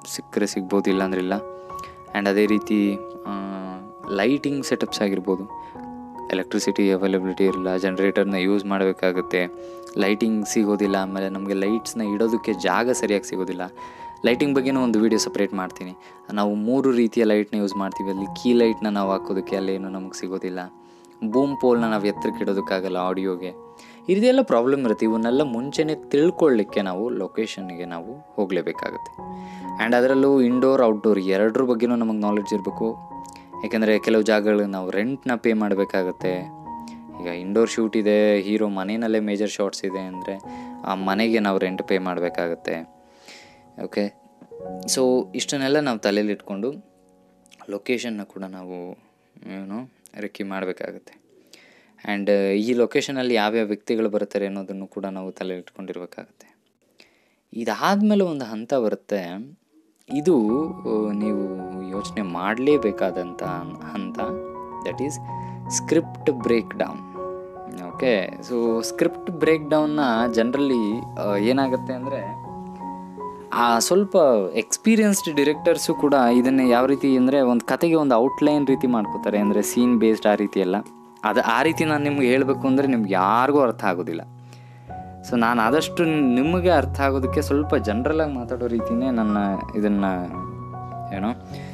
ಸಿಕ್ಕರೆ ಸಿಗ್ಬೋದು ಇಲ್ಲಾಂದ್ರೆ ಇಲ್ಲ ಆ್ಯಂಡ್ ಅದೇ ರೀತಿ ಲೈಟಿಂಗ್ ಸೆಟಪ್ಸ್ ಆಗಿರ್ಬೋದು ಎಲೆಕ್ಟ್ರಿಸಿಟಿ ಅವೈಲಬಿಲಿಟಿ ಇರಲ್ಲ ಜನ್ರೇಟರ್ನ ಯೂಸ್ ಮಾಡಬೇಕಾಗುತ್ತೆ ಲೈಟಿಂಗ್ ಸಿಗೋದಿಲ್ಲ ಆಮೇಲೆ ನಮಗೆ ಲೈಟ್ಸ್ನ ಇಡೋದಕ್ಕೆ ಜಾಗ ಸರಿಯಾಗಿ ಸಿಗೋದಿಲ್ಲ ಲೈಟಿಂಗ್ ಬಗ್ಗೆನೂ ಒಂದು ವೀಡಿಯೋ ಸಪ್ರೇಟ್ ಮಾಡ್ತೀನಿ ನಾವು ಮೂರು ರೀತಿಯ ಲೈಟ್ನ ಯೂಸ್ ಮಾಡ್ತೀವಿ ಅಲ್ಲಿ ಕೀ ಲೈಟ್ನ ನಾವು ಹಾಕೋದಕ್ಕೆ ಅಲ್ಲೇನು ನಮಗೆ ಸಿಗೋದಿಲ್ಲ ಬೂಮ್ ಪೋಲ್ನ ನಾವು ಎತ್ತರಕ್ಕೆ ಇಡೋದಕ್ಕಾಗಲ್ಲ ಆಡಿಯೋಗೆ ಈ ರೀತಿ ಎಲ್ಲ ಪ್ರಾಬ್ಲಮ್ ಇರುತ್ತೆ ಇವನ್ನೆಲ್ಲ ಮುಂಚೆನೇ ತಿಳ್ಕೊಳ್ಳಿಕ್ಕೆ ನಾವು ಲೊಕೇಶನ್ಗೆ ನಾವು ಹೋಗಲೇಬೇಕಾಗುತ್ತೆ ಆ್ಯಂಡ್ ಅದರಲ್ಲೂ ಇಂಡೋರ್ ಔಟ್ಡೋರ್ ಎರಡರ ಬಗ್ಗೆನೂ ನಮಗೆ ನಾಲೆಡ್ಜ್ ಇರಬೇಕು ಯಾಕೆಂದರೆ ಕೆಲವು ಜಾಗಗಳು ನಾವು ರೆಂಟ್ನ ಪೇ ಮಾಡಬೇಕಾಗತ್ತೆ ಈಗ ಇಂಡೋರ್ ಶೂಟ್ ಇದೆ ಹೀರೋ ಮನೆಯಲ್ಲೇ ಮೇಜರ್ ಶಾರ್ಟ್ಸ್ ಇದೆ ಅಂದರೆ ಆ ಮನೆಗೆ ನಾವು ರೆಂಟ್ ಪೇ ಮಾಡಬೇಕಾಗತ್ತೆ ಓಕೆ ಸೊ ಇಷ್ಟನ್ನೆಲ್ಲ ನಾವು ತಲೆಯಲ್ಲಿ ಇಟ್ಕೊಂಡು ಲೊಕೇಶನ್ನ ಕೂಡ ನಾವು ಏನು ರೆಕ್ಕಿ ಮಾಡಬೇಕಾಗತ್ತೆ ಆ್ಯಂಡ್ ಈ ಲೊಕೇಶನಲ್ಲಿ ಯಾವ್ಯಾವ ವ್ಯಕ್ತಿಗಳು ಬರ್ತಾರೆ ಅನ್ನೋದನ್ನು ಕೂಡ ನಾವು ತಲೆ ಇಟ್ಕೊಂಡಿರ್ಬೇಕಾಗತ್ತೆ ಇದಾದಮೇಲೆ ಒಂದು ಹಂತ ಬರುತ್ತೆ ಇದು ಆ, ನೀವು ಯೋಚನೆ ಮಾಡಲೇಬೇಕಾದಂಥ ಹಂತ that is script break down okay so script break ಡೌನ್ನ ಜನರಲಿ ಏನಾಗುತ್ತೆ ಅಂದರೆ ಆ ಸ್ವಲ್ಪ ಎಕ್ಸ್ಪೀರಿಯನ್ಸ್ಡ್ ಡಿರೆಕ್ಟರ್ಸು ಕೂಡ ಇದನ್ನೇ ಯಾವ ರೀತಿ ಅಂದರೆ ಒಂದು ಕತೆಗೆ ಒಂದು ಔಟ್ಲೈನ್ ರೀತಿ ಮಾಡ್ಕೋತಾರೆ ಅಂದರೆ ಸೀನ್ ಬೇಸ್ಡ್ ಆ ರೀತಿ ಎಲ್ಲ ಅದು ಆ ರೀತಿ ನಾನು ನಿಮ್ಗೆ ಹೇಳಬೇಕು ಅಂದರೆ ನಿಮ್ಗೆ ಯಾರಿಗೂ ಅರ್ಥ ಆಗೋದಿಲ್ಲ ಸೊ ನಾನು ಆದಷ್ಟು ನಿಮಗೆ ಅರ್ಥ ಆಗೋದಕ್ಕೆ ಸ್ವಲ್ಪ ಜನರಲಾಗಿ ಮಾತಾಡೋ ರೀತಿಯೇ ನನ್ನ ಇದನ್ನು ಏನೋ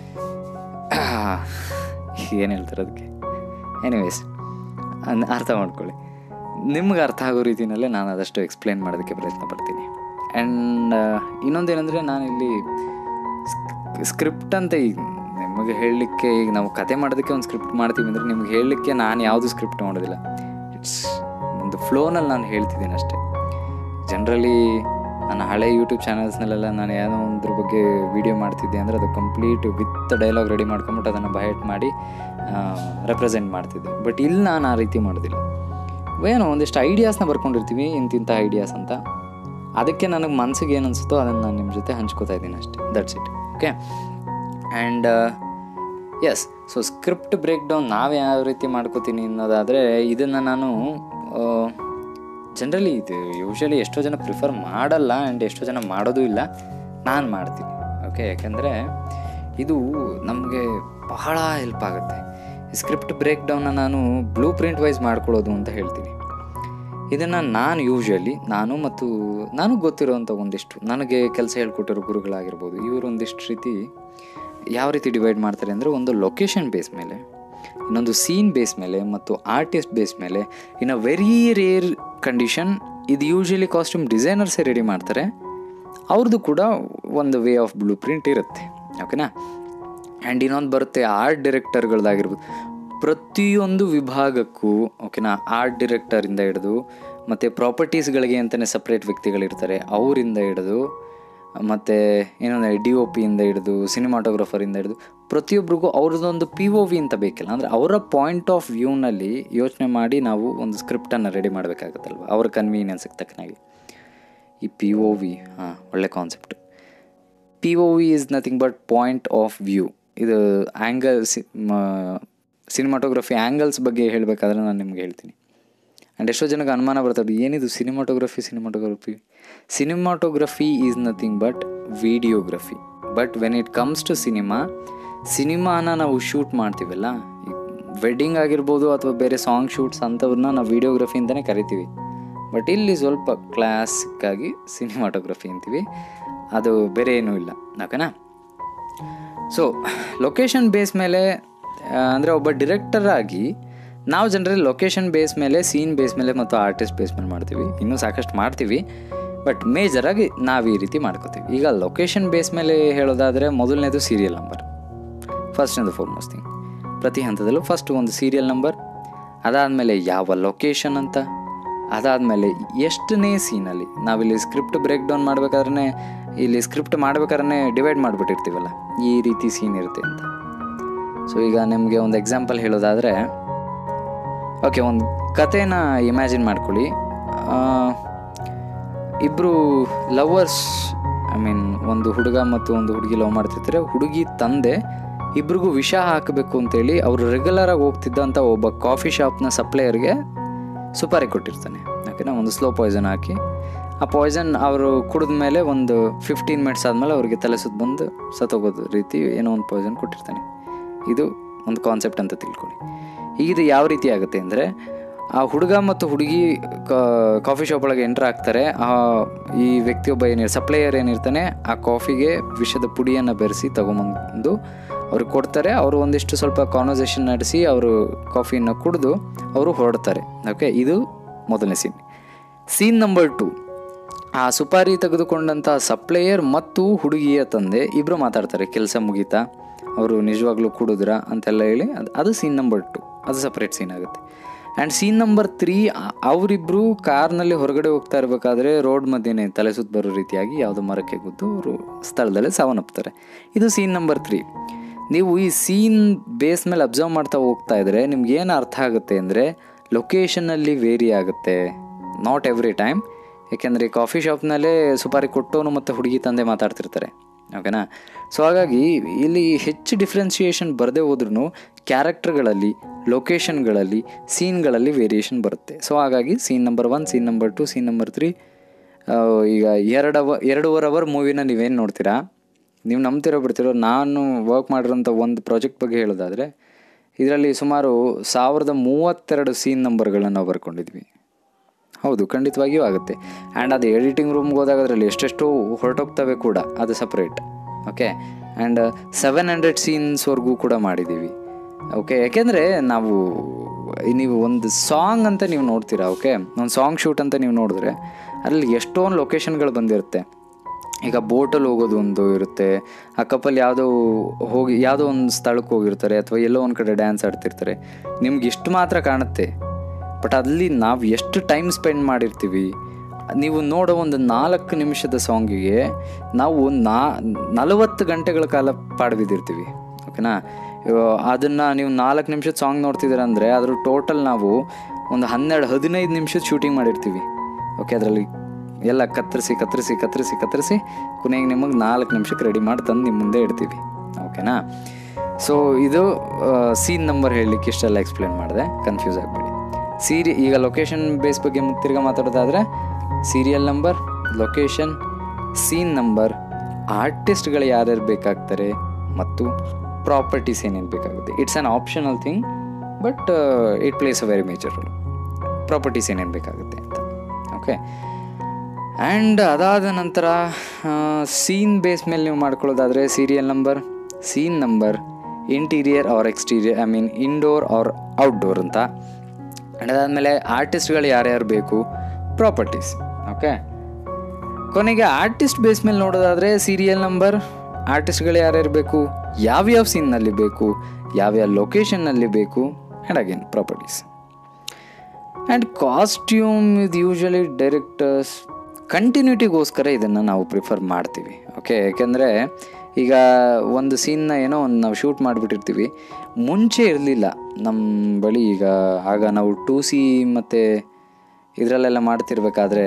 ಏನು ಹೇಳ್ತಾರೆ ಅದಕ್ಕೆ ಎನಿವೇಸ್ ಅರ್ಥ ಮಾಡ್ಕೊಳ್ಳಿ ನಿಮ್ಗೆ ಅರ್ಥ ಆಗೋ ರೀತಿಯಲ್ಲೇ ನಾನು ಆದಷ್ಟು ಎಕ್ಸ್ಪ್ಲೇನ್ ಮಾಡೋದಕ್ಕೆ ಪ್ರಯತ್ನ ಪಡ್ತೀನಿ ಆ್ಯಂಡ್ ಇನ್ನೊಂದೇನೆಂದರೆ ನಾನಿಲ್ಲಿ ಸ್ಕ್ರಿಪ್ಟ್ ಅಂತ ಈಗ ನಿಮಗೆ ಹೇಳಲಿಕ್ಕೆ ಈಗ ನಾವು ಕತೆ ಮಾಡೋದಕ್ಕೆ ಒಂದು ಸ್ಕ್ರಿಪ್ಟ್ ಮಾಡ್ತೀವಿ ಅಂದರೆ ನಿಮ್ಗೆ ಹೇಳಲಿಕ್ಕೆ ನಾನು ಯಾವುದು ಸ್ಕ್ರಿಪ್ಟ್ ಮಾಡೋದಿಲ್ಲ ಇಟ್ಸ್ ಒಂದು ಫ್ಲೋನಲ್ಲಿ ನಾನು ಹೇಳ್ತಿದ್ದೀನಿ ಅಷ್ಟೇ ಜನರಲಿ ನನ್ನ ಹಳೆ ಯೂಟ್ಯೂಬ್ ಚಾನಲ್ಸ್ನಲ್ಲೆಲ್ಲ ನಾನು ಏನೋ ಒಂದ್ರ ಬಗ್ಗೆ ವೀಡಿಯೋ ಮಾಡ್ತಿದ್ದೆ ಅಂದರೆ ಅದು ಕಂಪ್ಲೀಟ್ ವಿತ್ ಡೈಲಾಗ್ ರೆಡಿ ಮಾಡ್ಕೊಂಬಿಟ್ಟು ಅದನ್ನು ಬಯಟ್ ಮಾಡಿ ರೆಪ್ರೆಸೆಂಟ್ ಮಾಡ್ತಿದ್ದೆ ಬಟ್ ಇಲ್ಲಿ ನಾನು ಆ ರೀತಿ ಮಾಡೋದಿಲ್ಲ ಏನೋ ಒಂದಿಷ್ಟು ಐಡಿಯಾಸ್ನ ಬರ್ಕೊಂಡಿರ್ತೀವಿ ಇಂತಿಂಥ ಐಡಿಯಾಸ್ ಅಂತ ಅದಕ್ಕೆ ನನಗೆ ಮನಸ್ಸಿಗೆ ಏನು ಅನಿಸುತ್ತೋ ಅದನ್ನು ನಾನು ನಿಮ್ಮ ಜೊತೆ ಹಂಚ್ಕೋತಾ ಇದ್ದೀನಿ ಅಷ್ಟೇ that's it okay and yes so script break down ನಾವು ಯಾವ ರೀತಿ ಮಾಡ್ಕೋತೀನಿ ಅನ್ನೋದಾದರೆ ಇದನ್ನು ನಾನು ಜನರಲಿ ಇದು ಯೂಶ್ವಲಿ ಎಷ್ಟೋ ಜನ ಪ್ರಿಫರ್ ಮಾಡಲ್ಲ ಆ್ಯಂಡ್ ಎಷ್ಟೋ ಜನ ಮಾಡೋದು ಇಲ್ಲ ನಾನು ಮಾಡ್ತೀನಿ ಓಕೆ ಯಾಕೆಂದರೆ ಇದು ನಮಗೆ ಬಹಳ ಹೆಲ್ಪ್ ಆಗುತ್ತೆ ಸ್ಕ್ರಿಪ್ಟ್ ಬ್ರೇಕ್ ಡೌನ್ನ ನಾನು ಬ್ಲೂ ಪ್ರಿಂಟ್ ವೈಸ್ ಮಾಡ್ಕೊಳ್ಳೋದು ಅಂತ ಹೇಳ್ತೀನಿ ಇದನ್ನು ನಾನು ಯೂಶ್ವಲಿ ನಾನು ಮತ್ತು ನನಗೆ ಗೊತ್ತಿರೋವಂಥ ಒಂದಿಷ್ಟು ನನಗೆ ಕೆಲಸ ಹೇಳ್ಕೊಟ್ಟಿರೋ ಗುರುಗಳಾಗಿರ್ಬೋದು ಇವರು ಒಂದಿಷ್ಟು ರೀತಿ ಯಾವ ರೀತಿ ಡಿವೈಡ್ ಮಾಡ್ತಾರೆ ಅಂದರೆ ಒಂದು ಲೊಕೇಶನ್ ಬೇಸ್ ಮೇಲೆ ಇನ್ನೊಂದು ಸೀನ್ ಬೇಸ್ ಮೇಲೆ ಮತ್ತು ಆರ್ಟಿಸ್ಟ್ ಬೇಸ್ ಮೇಲೆ in a very rare condition ಇದು ಯೂಶ್ವಲಿ ಕಾಸ್ಟ್ಯೂಮ್ ಡಿಸೈನರ್ಸೇ ರೆಡಿ ಮಾಡ್ತಾರೆ ಅವ್ರದ್ದು ಕೂಡ ಒಂದು ವೇ ಆಫ್ ಬ್ಲೂ ಪ್ರಿಂಟ್ ಇರುತ್ತೆ ಓಕೆನಾ ಆ್ಯಂಡ್ ಇನ್ನೊಂದು ಬರುತ್ತೆ ಆರ್ಟ್ ಡೈರೆಕ್ಟರ್ಗಳದ್ದಾಗಿರ್ಬೋದು ಪ್ರತಿಯೊಂದು ವಿಭಾಗಕ್ಕೂ ಓಕೆನಾ ಆರ್ಟ್ ಡೈರೆಕ್ಟರಿಂದ ಹಿಡಿದು ಮತ್ತು ಪ್ರಾಪರ್ಟೀಸ್ಗಳಿಗೆ ಅಂತಲೇ ಸಪ್ರೇಟ್ ವ್ಯಕ್ತಿಗಳಿರ್ತಾರೆ ಅವರಿಂದ ಹಿಡಿದು ಮತ್ತು ಏನಂದರೆ ಡಿ ಒ ಪಿಯಿಂದ ಹಿಡಿದು ಸಿನಿಮಾಟೋಗ್ರಫರಿಂದ ಹಿಡಿದು ಪ್ರತಿಯೊಬ್ಬರಿಗೂ ಅವ್ರದ್ದೊಂದು ಪಿ ಒ ವಿ ಅಂತ ಬೇಕಿಲ್ಲ ಅಂದರೆ ಅವರ ಪಾಯಿಂಟ್ ಆಫ್ ವ್ಯೂನಲ್ಲಿ ಯೋಚನೆ ಮಾಡಿ ನಾವು ಒಂದು ಸ್ಕ್ರಿಪ್ಟನ್ನು ರೆಡಿ ಮಾಡಬೇಕಾಗತ್ತಲ್ವ ಅವರ ಕನ್ವೀನಿಯನ್ಸ್ಗೆ ತಕ್ಕನಾಗಿ ಈ ಪಿ ಒ ವಿ ಹಾಂ ಒಳ್ಳೆ concept P O V is nothing but point of view ಇದು ಆ್ಯಂಗಲ್ ಸಿನಿಮಾಟೋಗ್ರಫಿ ಆ್ಯಂಗಲ್ಸ್ ಬಗ್ಗೆ ಹೇಳಬೇಕಾದ್ರೆ ನಾನು ನಿಮ್ಗೆ ಹೇಳ್ತೀನಿ ಆ್ಯಂಡ್ ಎಷ್ಟೋ ಜನಕ್ಕೆ ಅನುಮಾನ ಬರ್ತದೆ ಏನಿದು cinematography cinematography cinematography is nothing but videography but when it comes to cinema ಸಿನಿಮಾನ ನಾವು ಶೂಟ್ ಮಾಡ್ತೀವಲ್ಲ ವೆಡ್ಡಿಂಗ್ ಆಗಿರ್ಬೋದು ಅಥವಾ ಬೇರೆ ಸಾಂಗ್ ಶೂಟ್ಸ್ ಅಂಥವ್ರನ್ನ ನಾವು ವಿಡಿಯೋಗ್ರಫಿ ಅಂತಲೇ ಕರಿತೀವಿ ಬಟ್ ಇಲ್ಲಿ ಸ್ವಲ್ಪ ಕ್ಲಾಸಿಕ್ಕಾಗಿ ಸಿನಿಮಾಟೋಗ್ರಫಿ ಅಂತೀವಿ ಅದು ಬೇರೆ ಏನೂ ಇಲ್ಲ ಓಕೆನಾ ಸೊ ಲೊಕೇಶನ್ ಬೇಸ್ ಮೇಲೆ ಅಂದರೆ ಒಬ್ಬ ಡಿರೆಕ್ಟರ್ ಆಗಿ ನಾವು ಜನರಲಿ ಲೊಕೇಶನ್ ಬೇಸ್ ಮೇಲೆ ಸೀನ್ ಬೇಸ್ ಮೇಲೆ ಮತ್ತು ಆರ್ಟಿಸ್ಟ್ ಬೇಸ್ ಮೇಲೆ ಮಾಡ್ತೀವಿ ಇನ್ನೂ ಸಾಕಷ್ಟು ಮಾಡ್ತೀವಿ ಬಟ್ ಮೇಜರಾಗಿ ನಾವು ಈ ರೀತಿ ಮಾಡ್ಕೋತೀವಿ ಈಗ ಲೊಕೇಶನ್ ಬೇಸ್ ಮೇಲೆ ಹೇಳೋದಾದರೆ ಮೊದಲನೇದು serial number first and foremost thing ಪ್ರತಿ ಹಂತದಲ್ಲೂ ಫಸ್ಟ್ ಒಂದು ಸೀರಿಯಲ್ ನಂಬರ್ ಅದಾದಮೇಲೆ ಯಾವ ಲೊಕೇಶನ್ ಅಂತ ಅದಾದಮೇಲೆ ಎಷ್ಟನೇ ಸೀನಲ್ಲಿ ನಾವಿಲ್ಲಿ ಸ್ಕ್ರಿಪ್ಟ್ ಬ್ರೇಕ್ ಡೌನ್ ಮಾಡ್ಬೇಕಾದ್ರೆ ಇಲ್ಲಿ ಸ್ಕ್ರಿಪ್ಟ್ ಮಾಡ್ಬೇಕಾದ್ರೆ ಡಿವೈಡ್ ಮಾಡಿಬಿಟ್ಟಿರ್ತೀವಲ್ಲ ಈ ರೀತಿ ಸೀನ್ ಇರುತ್ತೆ ಅಂತ ಸೊ ಈಗ ನಿಮಗೆ ಒಂದು ಎಕ್ಸಾಂಪಲ್ ಹೇಳೋದಾದರೆ ಓಕೆ ಒಂದು ಕಥೆನ ಇಮ್ಯಾಜಿನ್ ಮಾಡ್ಕೊಳ್ಳಿ ಇಬ್ಬರು ಲವರ್ಸ್ ಐ ಮೀನ್ ಒಂದು ಹುಡುಗ ಮತ್ತು ಒಂದು ಹುಡುಗಿ ಲವ್ ಮಾಡ್ತಿರ್ತಾರೆ ಹುಡುಗಿ ತಂದೆ ಇಬ್ರಿಗೂ ವಿಷ ಹಾಕಬೇಕು ಅಂತೇಳಿ ಅವರು ರೆಗ್ಯುಲರಾಗಿ ಹೋಗ್ತಿದ್ದಂಥ ಒಬ್ಬ ಕಾಫಿ ಶಾಪ್ನ ಸಪ್ಲೈಯರ್ಗೆ ಸುಪಾರಿ ಕೊಟ್ಟಿರ್ತಾನೆ ಓಕೆನಾ ಒಂದು ಸ್ಲೋ ಪಾಯ್ಸನ್ ಹಾಕಿ ಆ ಪಾಯ್ಸನ್ ಅವರು ಕುಡಿದ ಮೇಲೆ ಒಂದು ಫಿಫ್ಟೀನ್ ಮಿನಿಟ್ಸ್ ಆದಮೇಲೆ ಅವ್ರಿಗೆ ತಲೆ ಸುತ್ತ ಬಂದು ಸತ್ತೋಗೋದು ರೀತಿ ಏನೋ ಒಂದು ಪಾಯ್ಸನ್ ಕೊಟ್ಟಿರ್ತಾನೆ ಇದು ಒಂದು ಕಾನ್ಸೆಪ್ಟ್ ಅಂತ ತಿಳ್ಕೊಳ್ಳಿ ಈಗ ಇದು ಯಾವ ರೀತಿ ಆಗುತ್ತೆ ಅಂದರೆ ಆ ಹುಡುಗ ಮತ್ತು ಹುಡುಗಿ ಕಾಫಿ ಶಾಪ್ ಒಳಗೆ ಎಂಟ್ರ್ ಆಗ್ತಾರೆ ಆ ಈ ವ್ಯಕ್ತಿಯೊಬ್ಬ ಏನಿರ್ ಸಪ್ಲೈಯರ್ ಏನಿರ್ತಾನೆ ಆ ಕಾಫಿಗೆ ವಿಷದ ಪುಡಿಯನ್ನು ಬೆರೆಸಿ ತಗೊಂಬಂದು ಅವ್ರಿಗೆ ಕೊಡ್ತಾರೆ ಅವರು ಒಂದಿಷ್ಟು ಸ್ವಲ್ಪ ಕಾನ್ವರ್ಸೇಷನ್ ನಡೆಸಿ ಅವರು ಕಾಫಿಯನ್ನು ಕುಡಿದು ಅವರು ಹೊರಡ್ತಾರೆ ಓಕೆ ಇದು ಮೊದಲನೇ ಸೀನ್ ಸೀನ್ ನಂಬರ್ ಟು ಆ ಸುಪಾರಿ ತೆಗೆದುಕೊಂಡಂಥ ಸಪ್ಲೈಯರ್ ಮತ್ತು ಹುಡುಗಿಯ ತಂದೆ ಇಬ್ಬರು ಮಾತಾಡ್ತಾರೆ ಕೆಲಸ ಮುಗೀತಾ ಅವರು ನಿಜವಾಗ್ಲೂ ಕುಡಿದ್ರ ಅಂತೆಲ್ಲ ಹೇಳಿ ಅದು ಅದು ಸೀನ್ ನಂಬರ್ ಟು ಅದು ಸಪ್ರೇಟ್ ಸೀನ್ ಆಗುತ್ತೆ ಆ್ಯಂಡ್ ಸೀನ್ ನಂಬರ್ ತ್ರೀ ಅವರಿಬ್ಬರು ಕಾರ್ನಲ್ಲಿ ಹೊರಗಡೆ ಹೋಗ್ತಾ ಇರಬೇಕಾದ್ರೆ ರೋಡ್ ಮಧ್ಯೆನೇ ತಲೆ ಸುತ್ತ ಬರೋ ರೀತಿಯಾಗಿ ಯಾವುದೋ ಮರಕ್ಕೆ ಗುದ್ದು ಅವರು ಸ್ಥಳದಲ್ಲೇ ಸಾವನ್ನಪ್ತಾರೆ ಇದು ಸೀನ್ ನಂಬರ್ ತ್ರೀ ನೀವು ಈ ಸೀನ್ ಬೇಸ್ ಮೇಲೆ ಅಬ್ಸರ್ವ್ ಮಾಡ್ತಾ ಹೋಗ್ತಾ ಇದ್ರೆ ನಿಮ್ಗೆ ಏನು ಅರ್ಥ ಆಗುತ್ತೆ ಅಂದರೆ ಲೊಕೇಶನ್ನಲ್ಲಿ ವೇರಿ ಆಗುತ್ತೆ ನಾಟ್ ಎವ್ರಿ ಟೈಮ್ ಯಾಕೆಂದರೆ ಈ ಕಾಫಿ ಶಾಪ್ನಲ್ಲೇ ಸುಪಾರಿ ಕೊಟ್ಟವನು ಮತ್ತು ಹುಡುಗಿ ತಂದೆ ಮಾತಾಡ್ತಿರ್ತಾರೆ ಓಕೆನಾ ಸೊ ಹಾಗಾಗಿ ಇಲ್ಲಿ ಹೆಚ್ಚು ಡಿಫ್ರೆನ್ಸಿಯೇಷನ್ ಬರದೇ ಹೋದ್ರೂ ಕ್ಯಾರೆಕ್ಟರ್ಗಳಲ್ಲಿ ಲೊಕೇಶನ್ಗಳಲ್ಲಿ ಸೀನ್ಗಳಲ್ಲಿ ವೇರಿಯೇಷನ್ ಬರುತ್ತೆ ಸೊ ಹಾಗಾಗಿ scene number one scene number two scene number three ಈಗ ಎರಡವ ಎರಡೂವರೆ ಅವರ್ ಮೂವಿನ ನೀವೇನು ನೋಡ್ತೀರಾ ನೀವು ನಂಬ್ತಿರೋ ಬಿಡ್ತಿರೋ ನಾನು ವರ್ಕ್ ಮಾಡಿರೋಂಥ ಒಂದು ಪ್ರಾಜೆಕ್ಟ್ ಬಗ್ಗೆ ಹೇಳೋದಾದರೆ ಇದರಲ್ಲಿ ಸುಮಾರು ಸಾವಿರದ ಮೂವತ್ತೆರಡು ಸೀನ್ ನಂಬರ್ಗಳನ್ನು ನಾವು ಬರ್ಕೊಂಡಿದ್ವಿ ಹೌದು ಖಂಡಿತವಾಗಿಯೂ ಆಗುತ್ತೆ ಆ್ಯಂಡ್ ಅದು ಎಡಿಟಿಂಗ್ ರೂಮ್ಗೆ ಹೋದಾಗ ಅದರಲ್ಲಿ ಎಷ್ಟೆಷ್ಟು ಹೊರಟೋಗ್ತವೆ ಕೂಡ ಅದು separate okay and seven hundred ಸೀನ್ಸ್ವರೆಗೂ ಕೂಡ ಮಾಡಿದ್ದೀವಿ ಓಕೆ ಯಾಕೆಂದರೆ ನಾವು ನೀವು ಒಂದು ಸಾಂಗ್ ಅಂತ ನೀವು ನೋಡ್ತೀರಾ ಓಕೆ ಒಂದು ಸಾಂಗ್ ಶೂಟ್ ಅಂತ ನೀವು ನೋಡಿದ್ರೆ ಅಲ್ಲಿ ಎಷ್ಟೊಂದು ಲೊಕೇಶನ್ಗಳು ಬಂದಿರುತ್ತೆ ಈಗ ಬೋಟಲ್ಲಿ ಹೋಗೋದು ಒಂದು ಇರುತ್ತೆ ಆ ಕಪಲ್ ಯಾವುದೋ ಹೋಗಿ ಯಾವುದೋ ಒಂದು ಸ್ಥಳಕ್ಕೆ ಹೋಗಿರ್ತಾರೆ ಅಥವಾ ಎಲ್ಲೋ ಒಂದು ಕಡೆ ಡ್ಯಾನ್ಸ್ ಆಡ್ತಿರ್ತಾರೆ ನಿಮ್ಗೆ ಇಷ್ಟು ಮಾತ್ರ ಕಾಣುತ್ತೆ ಬಟ್ ಅಲ್ಲಿ ನಾವು ಎಷ್ಟು ಟೈಮ್ ಸ್ಪೆಂಡ್ ಮಾಡಿರ್ತೀವಿ ನೀವು ನೋಡೋ ಒಂದು ನಾಲ್ಕು ನಿಮಿಷದ ಸಾಂಗಿಗೆ ನಾವು ನಾ ನಲವತ್ತು ಗಂಟೆಗಳ ಕಾಲ ಪಾಡ್ಬಿದ್ದಿರ್ತೀವಿ ಓಕೆನಾ ಅದನ್ನು ನೀವು ನಾಲ್ಕು ನಿಮಿಷದ ಸಾಂಗ್ ನೋಡ್ತಿದ್ದೀರ ಅಂದರೆ ಅದ್ರ ಟೋಟಲ್ ನಾವು ಒಂದು ಹನ್ನೆರಡು ಹದಿನೈದು ನಿಮಿಷದ ಶೂಟಿಂಗ್ ಮಾಡಿರ್ತೀವಿ ಓಕೆ ಅದರಲ್ಲಿ ಎಲ್ಲ ಕತ್ತರಿಸಿ ಕತ್ತರಿಸಿ ಕತ್ತರಿಸಿ ಕತ್ತರಿಸಿ ಕೊನೆಗೆ ನಿಮಗೆ ನಾಲ್ಕು ನಿಮಿಷಕ್ಕೆ ರೆಡಿ ಮಾಡಿ ತಂದು ನಿಮ್ಮ ಮುಂದೆ ಇಡ್ತೀವಿ ಓಕೆನಾ ಸೊ ಇದು ಸೀನ್ ನಂಬರ್ ಹೇಳಲಿಕ್ಕೆ ಇಷ್ಟೆಲ್ಲ ಎಕ್ಸ್ಪ್ಲೇನ್ ಮಾಡಿದೆ ಕನ್ಫ್ಯೂಸ್ ಆಗಬೇಡಿ ಸೀರಿ ಈಗ ಲೊಕೇಶನ್ ಬೇಸ್ ಬಗ್ಗೆ ತಿರ್ಗಾ ಮಾತಾಡೋದಾದರೆ serial number location scene number ಆರ್ಟಿಸ್ಟ್ಗಳು ಯಾರ್ಯಾರು ಬೇಕಾಗ್ತಾರೆ ಮತ್ತು ಪ್ರಾಪರ್ಟೀಸ್ ಏನೇನು ಬೇಕಾಗುತ್ತೆ it's an optional thing but it place a very major role properties ಏನೇನು ಬೇಕಾಗುತ್ತೆ ಅಂತ ಓಕೆ ಆ್ಯಂಡ್ ಅದಾದ ನಂತರ ಸೀನ್ ಬೇಸ್ ಮೇಲೆ ನೀವು ಮಾಡ್ಕೊಳ್ಳೋದಾದರೆ serial number scene number interior or exterior I mean indoor or outdoor ಅಂತ ಆ್ಯಂಡ್ ಅದಾದಮೇಲೆ ಆರ್ಟಿಸ್ಟ್ಗಳು ಯಾರ್ಯಾರು ಬೇಕು ಪ್ರಾಪರ್ಟೀಸ್ ಓಕೆ ಕೊನೆಗೆ ಆರ್ಟಿಸ್ಟ್ ಬೇಸ್ ಮೇಲೆ ನೋಡೋದಾದರೆ ಸೀರಿಯಲ್ ನಂಬರ್ ಆರ್ಟಿಸ್ಟ್ಗಳು ಯಾರ್ಯಾರು ಬೇಕು ಯಾವ್ಯಾವ ಸೀನ್ನಲ್ಲಿ ಬೇಕು ಯಾವ್ಯಾವ ಲೊಕೇಶನ್ನಲ್ಲಿ ಬೇಕು and again properties and costume ಇದು ಯೂಶ್ವಲಿ ಡೈರೆಕ್ಟರ್ಸ್ ಕಂಟಿನ್ಯೂಟಿಗೋಸ್ಕರ ಇದನ್ನು ನಾವು ಪ್ರಿಫರ್ ಮಾಡ್ತೀವಿ ಓಕೆ ಯಾಕೆಂದರೆ ಈಗ ಒಂದು ಸೀನ್ನ ಏನೋ ಒಂದು ನಾವು ಶೂಟ್ ಮಾಡಿಬಿಟ್ಟಿರ್ತೀವಿ ಮುಂಚೆ ಇರಲಿಲ್ಲ ನಮ್ಮ ಬಳಿ ಈಗ ಆಗ ನಾವು ಟೂ ಸಿ ಮತ್ತು ಇದರಲ್ಲೆಲ್ಲ ಮಾಡ್ತಿರ್ಬೇಕಾದ್ರೆ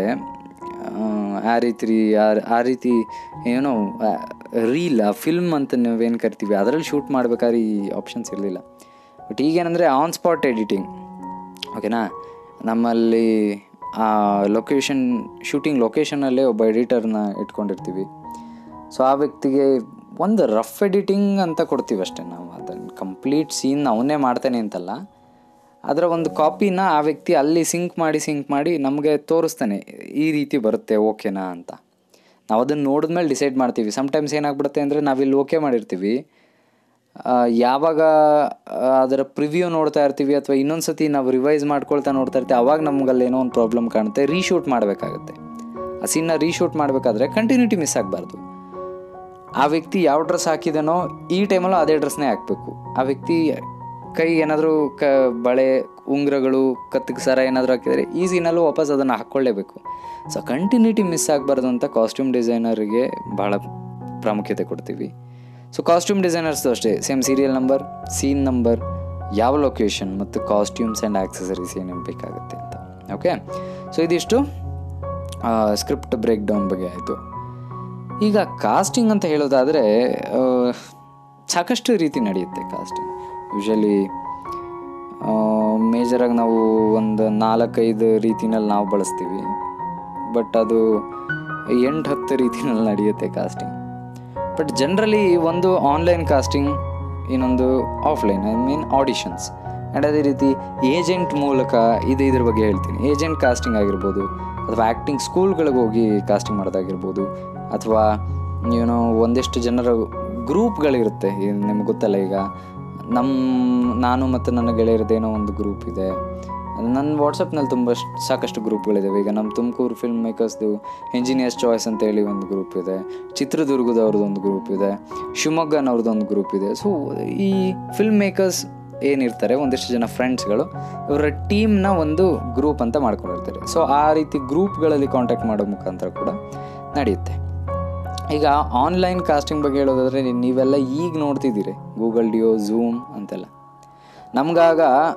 ಆ ರೀತಿ ಆ- ಆ ರೀತಿ ಏನೋ ರೀಲ್ ಆ ಫಿಲ್ಮ್ ಅಂತ ನಾವೇನು ಕರಿತೀವಿ ಅದರಲ್ಲಿ ಶೂಟ್ ಮಾಡ್ಬೇಕಾದ್ರೆ ಈ ಆಪ್ಷನ್ಸ್ ಇರಲಿಲ್ಲ ಬಟ್ ಈಗೇನಂದರೆ ಆನ್ ಸ್ಪಾಟ್ ಎಡಿಟಿಂಗ್ ಓಕೆನಾ ನಮ್ಮಲ್ಲಿ ಆ ಲೊಕೇಶನ್ ಶೂಟಿಂಗ್ ಲೊಕೇಶನಲ್ಲೇ ಒಬ್ಬ ಎಡಿಟರ್ನ ಇಟ್ಕೊಂಡಿರ್ತೀವಿ ಸೊ ಆ ವ್ಯಕ್ತಿಗೆ ಒಂದು ರಫ್ ಎಡಿಟಿಂಗ್ ಅಂತ ಕೊಡ್ತೀವಿ ಅಷ್ಟೇ ನಾವು ಅದನ್ನು ಕಂಪ್ಲೀಟ್ ಸೀನ್ ಅವನೇ ಮಾಡ್ತಾನೆ ಅಂತಲ್ಲ ಅದರ ಒಂದು ಕಾಪಿನ ಆ ವ್ಯಕ್ತಿ ಅಲ್ಲಿ ಸಿಂಕ್ ಮಾಡಿ ಸಿಂಕ್ ಮಾಡಿ ನಮಗೆ ತೋರಿಸ್ತಾನೆ ಈ ರೀತಿ ಬರುತ್ತೆ ಓಕೆನಾ ಅಂತ ನಾವು ಅದನ್ನು ನೋಡಿದ್ಮೇಲೆ ಡಿಸೈಡ್ ಮಾಡ್ತೀವಿ ಸಮ್ಟೈಮ್ಸ್ ಏನಾಗ್ಬಿಡುತ್ತೆ ಅಂದರೆ ನಾವಿಲ್ಲಿ ಓಕೆ ಮಾಡಿರ್ತೀವಿ ಆ, ಯಾವಾಗ ಆ, ಅದರ ಪ್ರಿವ್ಯೂ ನೋಡ್ತಾ ಇರ್ತೀವಿ ಅಥವಾ ಇನ್ನೊಂದು ಸತಿ ನಾವು ರಿವೈಸ್ ಮಾಡ್ಕೊಳ್ತಾ ನೋಡ್ತಾ ಇರ್ತೀವಿ ಅವಾಗ ನಮ್ಗಲ್ಲಿ ಏನೋ ಒಂದು ಪ್ರಾಬ್ಲಮ್ ಕಾಣುತ್ತೆ ರೀಶೂಟ್ ಮಾಡಬೇಕಾಗುತ್ತೆ ಆ ಸೀನ್ನ ರೀಶೂಟ್ ಮಾಡಬೇಕಾದ್ರೆ ಕಂಟಿನ್ಯೂಟಿ ಮಿಸ್ ಆಗಬಾರ್ದು ಆ ವ್ಯಕ್ತಿ ಯಾವ ಡ್ರೆಸ್ ಹಾಕಿದನೋ ಈ ಟೈಮಲ್ಲೂ ಅದೇ ಡ್ರೆಸ್ನೇ ಹಾಕಬೇಕು ಆ ವ್ಯಕ್ತಿ ಕೈಗೆ ಏನಾದರೂ ಕ ಬಳೆ ಉಂಗುರಗಳು ಕತ್ತಿಗೆ ಸರ ಏನಾದರೂ ಹಾಕಿದರೆ ಈ ಸೀನಲ್ಲೂ ವಾಪಸ್ ಅದನ್ನು ಹಾಕ್ಕೊಳ್ಳೇಬೇಕು ಸೊ ಕಂಟಿನ್ಯೂಟಿ ಮಿಸ್ ಆಗಬಾರ್ದು ಅಂತ ಕಾಸ್ಟ್ಯೂಮ್ ಡಿಸೈನರ್ಗೆ ಭಾಳ ಪ್ರಾಮುಖ್ಯತೆ ಕೊಡ್ತೀವಿ ಸೊ ಕಾಸ್ಟ್ಯೂಮ್ ಡಿಸೈನರ್ಸ್ದು ಅಷ್ಟೇ same serial number scene number ಯಾವ ಲೊಕೇಶನ್ ಮತ್ತು ಕಾಸ್ಟ್ಯೂಮ್ಸ್ ಆ್ಯಂಡ್ ಆಕ್ಸಸರೀಸ್ ಏನೇನು ಬೇಕಾಗುತ್ತೆ ಅಂತ ಓಕೆ ಸೊ ಇದಿಷ್ಟು ಸ್ಕ್ರಿಪ್ಟ್ ಬ್ರೇಕ್ ಡೌನ್ ಬಗ್ಗೆ ಆಯಿತು ಈಗ ಕಾಸ್ಟಿಂಗ್ ಅಂತ ಹೇಳೋದಾದರೆ ಸಾಕಷ್ಟು ರೀತಿ ನಡೆಯುತ್ತೆ ಕಾಸ್ಟಿಂಗ್ ಯೂಶಲಿ ಮೇಜರಾಗಿ ನಾವು ಒಂದು ನಾಲ್ಕೈದು ರೀತಿನಲ್ಲಿ ನಾವು ಬಳಸ್ತೀವಿ ಬಟ್ ಅದು ಎಂಟು ಹತ್ತು ರೀತಿಯಲ್ಲಿ ನಡೆಯುತ್ತೆ ಕಾಸ್ಟಿಂಗ್ ಬಟ್ ಜನರಲಿ ಒಂದು ಆನ್ಲೈನ್ ಕಾಸ್ಟಿಂಗ್ ಇನ್ನೊಂದು offline I mean auditions and ಅದೇ ರೀತಿ ಏಜೆಂಟ್ ಮೂಲಕ ಇದು ಇದ್ರ ಬಗ್ಗೆ ಹೇಳ್ತೀನಿ ಏಜೆಂಟ್ ಕಾಸ್ಟಿಂಗ್ ಆಗಿರ್ಬೋದು ಅಥವಾ ಆ್ಯಕ್ಟಿಂಗ್ ಸ್ಕೂಲ್ಗಳಿಗೆ ಹೋಗಿ ಕಾಸ್ಟಿಂಗ್ ಮಾಡೋದಾಗಿರ್ಬೋದು ಅಥವಾ ಏನೋ ಒಂದಿಷ್ಟು ಜನರ ಗ್ರೂಪ್ಗಳಿರುತ್ತೆ ನಿಮ್ಗೆ ಗೊತ್ತಲ್ಲ ಈಗ ನಮ್ಮ ನಾನು ಮತ್ತು ನನ್ನ ಗೆಳೆಯರದೇನೋ ಒಂದು ಗ್ರೂಪ್ ಇದೆ ನನ್ನ ವಾಟ್ಸಪ್ನಲ್ಲಿ ತುಂಬ ಸಾಕಷ್ಟು ಗ್ರೂಪ್ಗಳಿದ್ದಾವೆ ಈಗ ನಮ್ಮ ತುಮಕೂರು ಫಿಲ್ಮ್ ಮೇಕರ್ಸ್ದು ಇಂಜಿನಿಯರ್ಸ್ ಚಾಯ್ಸ್ ಅಂತ ಹೇಳಿ ಒಂದು ಗ್ರೂಪ್ ಇದೆ ಚಿತ್ರದುರ್ಗದವ್ರದ್ದು ಒಂದು ಗ್ರೂಪ್ ಇದೆ ಶಿವಮೊಗ್ಗನವ್ರದ್ದು ಒಂದು ಗ್ರೂಪ್ ಇದೆ ಸೊ ಈ ಫಿಲ್ಮ್ ಮೇಕರ್ಸ್ ಏನಿರ್ತಾರೆ ಒಂದಿಷ್ಟು ಜನ ಫ್ರೆಂಡ್ಸ್ಗಳು ಇವರ ಟೀಮ್ನ ಒಂದು ಗ್ರೂಪ್ ಅಂತ ಮಾಡ್ಕೊಂಡಿರ್ತಾರೆ ಸೊ ಆ ರೀತಿ ಗ್ರೂಪ್ಗಳಲ್ಲಿ ಕಾಂಟ್ಯಾಕ್ಟ್ ಮಾಡೋ ಮುಖಾಂತರ ಕೂಡ ನಡೆಯುತ್ತೆ ಈಗ ಆನ್ಲೈನ್ ಕಾಸ್ಟಿಂಗ್ ಬಗ್ಗೆ ಹೇಳೋದಾದರೆ ನೀವೆಲ್ಲ ಈಗ ನೋಡ್ತಿದ್ದೀರಿ ಗೂಗಲ್ ಡಿಯೋ ಝೂಮ್ ಅಂತೆಲ್ಲ ನಮಗಾಗ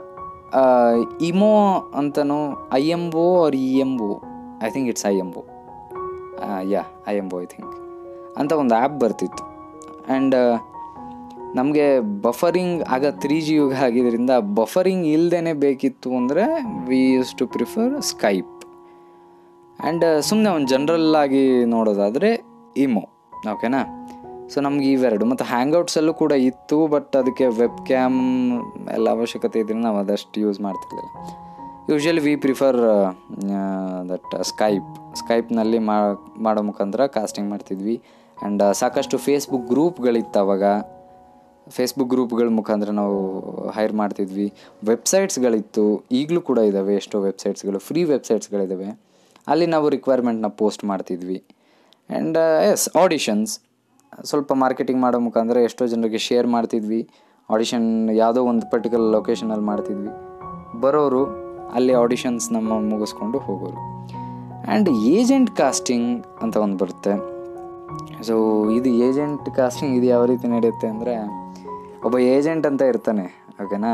ಇಮೋ ಅಂತನೂ I M O or E M O I think it's I M O yeah I M O I think ಅಂತ ಒಂದು ಆ್ಯಪ್ ಬರ್ತಿತ್ತು ಆ್ಯಂಡ್ ನಮಗೆ ಬಫರಿಂಗ್ ಆಗ ತ್ರೀ ಜಿ ಯುಗ ಆಗಿದ್ದರಿಂದ ಬಫರಿಂಗ್ ಇಲ್ಲದೇ ಬೇಕಿತ್ತು ಅಂದರೆ we use to prefer Skype and ಸುಮ್ಮನೆ ಒಂದು ಜನರಲ್ ಆಗಿ ನೋಡೋದಾದರೆ ಇಮೋ ಓಕೆನಾ ಸೊ ನಮ್ಗೆ ಇವೆರಡು ಮತ್ತು ಹ್ಯಾಂಗ್ಔಟ್ಸಲ್ಲೂ ಕೂಡ ಇತ್ತು ಬಟ್ ಅದಕ್ಕೆ ವೆಬ್ ಕ್ಯಾಮ್ ಎಲ್ಲ ಅವಶ್ಯಕತೆ ಇದ್ರೆ ನಾವು ಅದಷ್ಟು ಯೂಸ್ ಮಾಡ್ತಿರ್ಲಿಲ್ಲ usually we prefer that Skype ಸ್ಕೈಪ್ನಲ್ಲಿ ಮಾಡೋ ಮುಖಾಂತರ ಕಾಸ್ಟಿಂಗ್ ಮಾಡ್ತಿದ್ವಿ ಆ್ಯಂಡ್ ಸಾಕಷ್ಟು ಫೇಸ್ಬುಕ್ ಗ್ರೂಪ್ಗಳಿತ್ತು ಅವಾಗ ಫೇಸ್ಬುಕ್ ಗ್ರೂಪ್ಗಳ ಮುಖಾಂತರ ನಾವು ಹೈರ್ ಮಾಡ್ತಿದ್ವಿ ವೆಬ್ಸೈಟ್ಸ್ಗಳಿತ್ತು ಈಗಲೂ ಕೂಡ ಇದ್ದಾವೆ ಎಷ್ಟೋ ವೆಬ್ಸೈಟ್ಸ್ಗಳು ಫ್ರೀ ವೆಬ್ಸೈಟ್ಸ್ಗಳಿದ್ದಾವೆ ಅಲ್ಲಿ ನಾವು ರಿಕ್ವೈರ್ಮೆಂಟ್ನ ಪೋಸ್ಟ್ ಮಾಡ್ತಿದ್ವಿ ಆ್ಯಂಡ್ ಎಸ್ ಆಡಿಷನ್ಸ್ ಸ್ವಲ್ಪ ಮಾರ್ಕೆಟಿಂಗ್ ಮಾಡೋ ಮುಖಾಂತರ ಎಷ್ಟೋ ಜನರಿಗೆ ಶೇರ್ ಮಾಡ್ತಿದ್ವಿ ಆಡಿಷನ್ ಯಾವುದೋ ಒಂದು ಪರ್ಟಿಕ್ಯುಲರ್ ಲೊಕೇಶನಲ್ಲಿ ಮಾಡ್ತಿದ್ವಿ ಬರೋರು ಅಲ್ಲಿ ಆಡಿಷನ್ಸ್ ನಮ್ಮ ಮುಗಿಸ್ಕೊಂಡು ಹೋಗೋರು ಆ್ಯಂಡ್ ಏಜೆಂಟ್ ಕಾಸ್ಟಿಂಗ್ ಅಂತ ಒಂದು ಬರುತ್ತೆ ಸೊ ಇದು ಏಜೆಂಟ್ ಕಾಸ್ಟಿಂಗ್ ಇದು ಯಾವ ರೀತಿ ನಡೆಯುತ್ತೆ ಅಂದರೆ ಒಬ್ಬ ಏಜೆಂಟ್ ಅಂತ ಇರ್ತಾನೆ ಓಕೆನಾ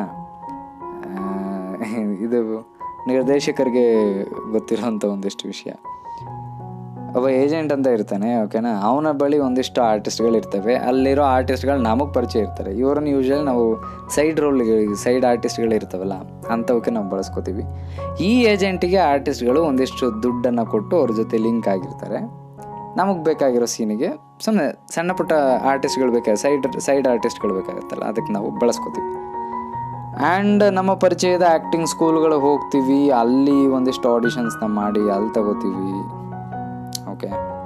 ಇದು ನಿರ್ದೇಶಕರಿಗೆ ಗೊತ್ತಿರೋಂಥ ಒಂದಿಷ್ಟು ವಿಷಯ ಒಬ್ಬ ಏಜೆಂಟ್ ಅಂತ ಇರ್ತಾನೆ ಓಕೆನಾ ಅವನ ಬಳಿ ಒಂದಿಷ್ಟು ಆರ್ಟಿಸ್ಟ್ಗಳು ಇರ್ತವೆ ಅಲ್ಲಿರೋ ಆರ್ಟಿಸ್ಟ್ಗಳು ನಮಗೆ ಪರಿಚಯ ಇರ್ತಾರೆ ಇವ್ರನ್ನ ಯೂಶ್ವಲಿ ನಾವು ಸೈಡ್ ರೋಲ್ಗೆ ಸೈಡ್ ಆರ್ಟಿಸ್ಟ್ಗಳು ಇರ್ತಾವಲ್ಲ ಅಂಥವಕ್ಕೆ ನಾವು ಬಳಸ್ಕೋತೀವಿ ಈ ಏಜೆಂಟಿಗೆ ಆರ್ಟಿಸ್ಟ್ಗಳು ಒಂದಿಷ್ಟು ದುಡ್ಡನ್ನು ಕೊಟ್ಟು ಅವ್ರ ಜೊತೆ ಲಿಂಕ್ ಆಗಿರ್ತಾರೆ ನಮಗೆ ಬೇಕಾಗಿರೋ ಸೀನಿಗೆ ಸುಮ್ಮನೆ ಸಣ್ಣ ಪುಟ್ಟ ಆರ್ಟಿಸ್ಟ್ಗಳು ಬೇಕಾಗ ಸೈಡ್ ಸೈಡ್ ಆರ್ಟಿಸ್ಟ್ಗಳು ಬೇಕಾಗುತ್ತಲ್ಲ ಅದಕ್ಕೆ ನಾವು ಬಳಸ್ಕೋತೀವಿ ಆ್ಯಂಡ್ ನಮ್ಮ ಪರಿಚಯದ ಆ್ಯಕ್ಟಿಂಗ್ ಸ್ಕೂಲ್ಗಳು ಹೋಗ್ತೀವಿ ಅಲ್ಲಿ ಒಂದಿಷ್ಟು ಆಡಿಷನ್ಸ್ನ ಮಾಡಿ ಅಲ್ಲಿ ತಗೋತೀವಿ ಓಕೆ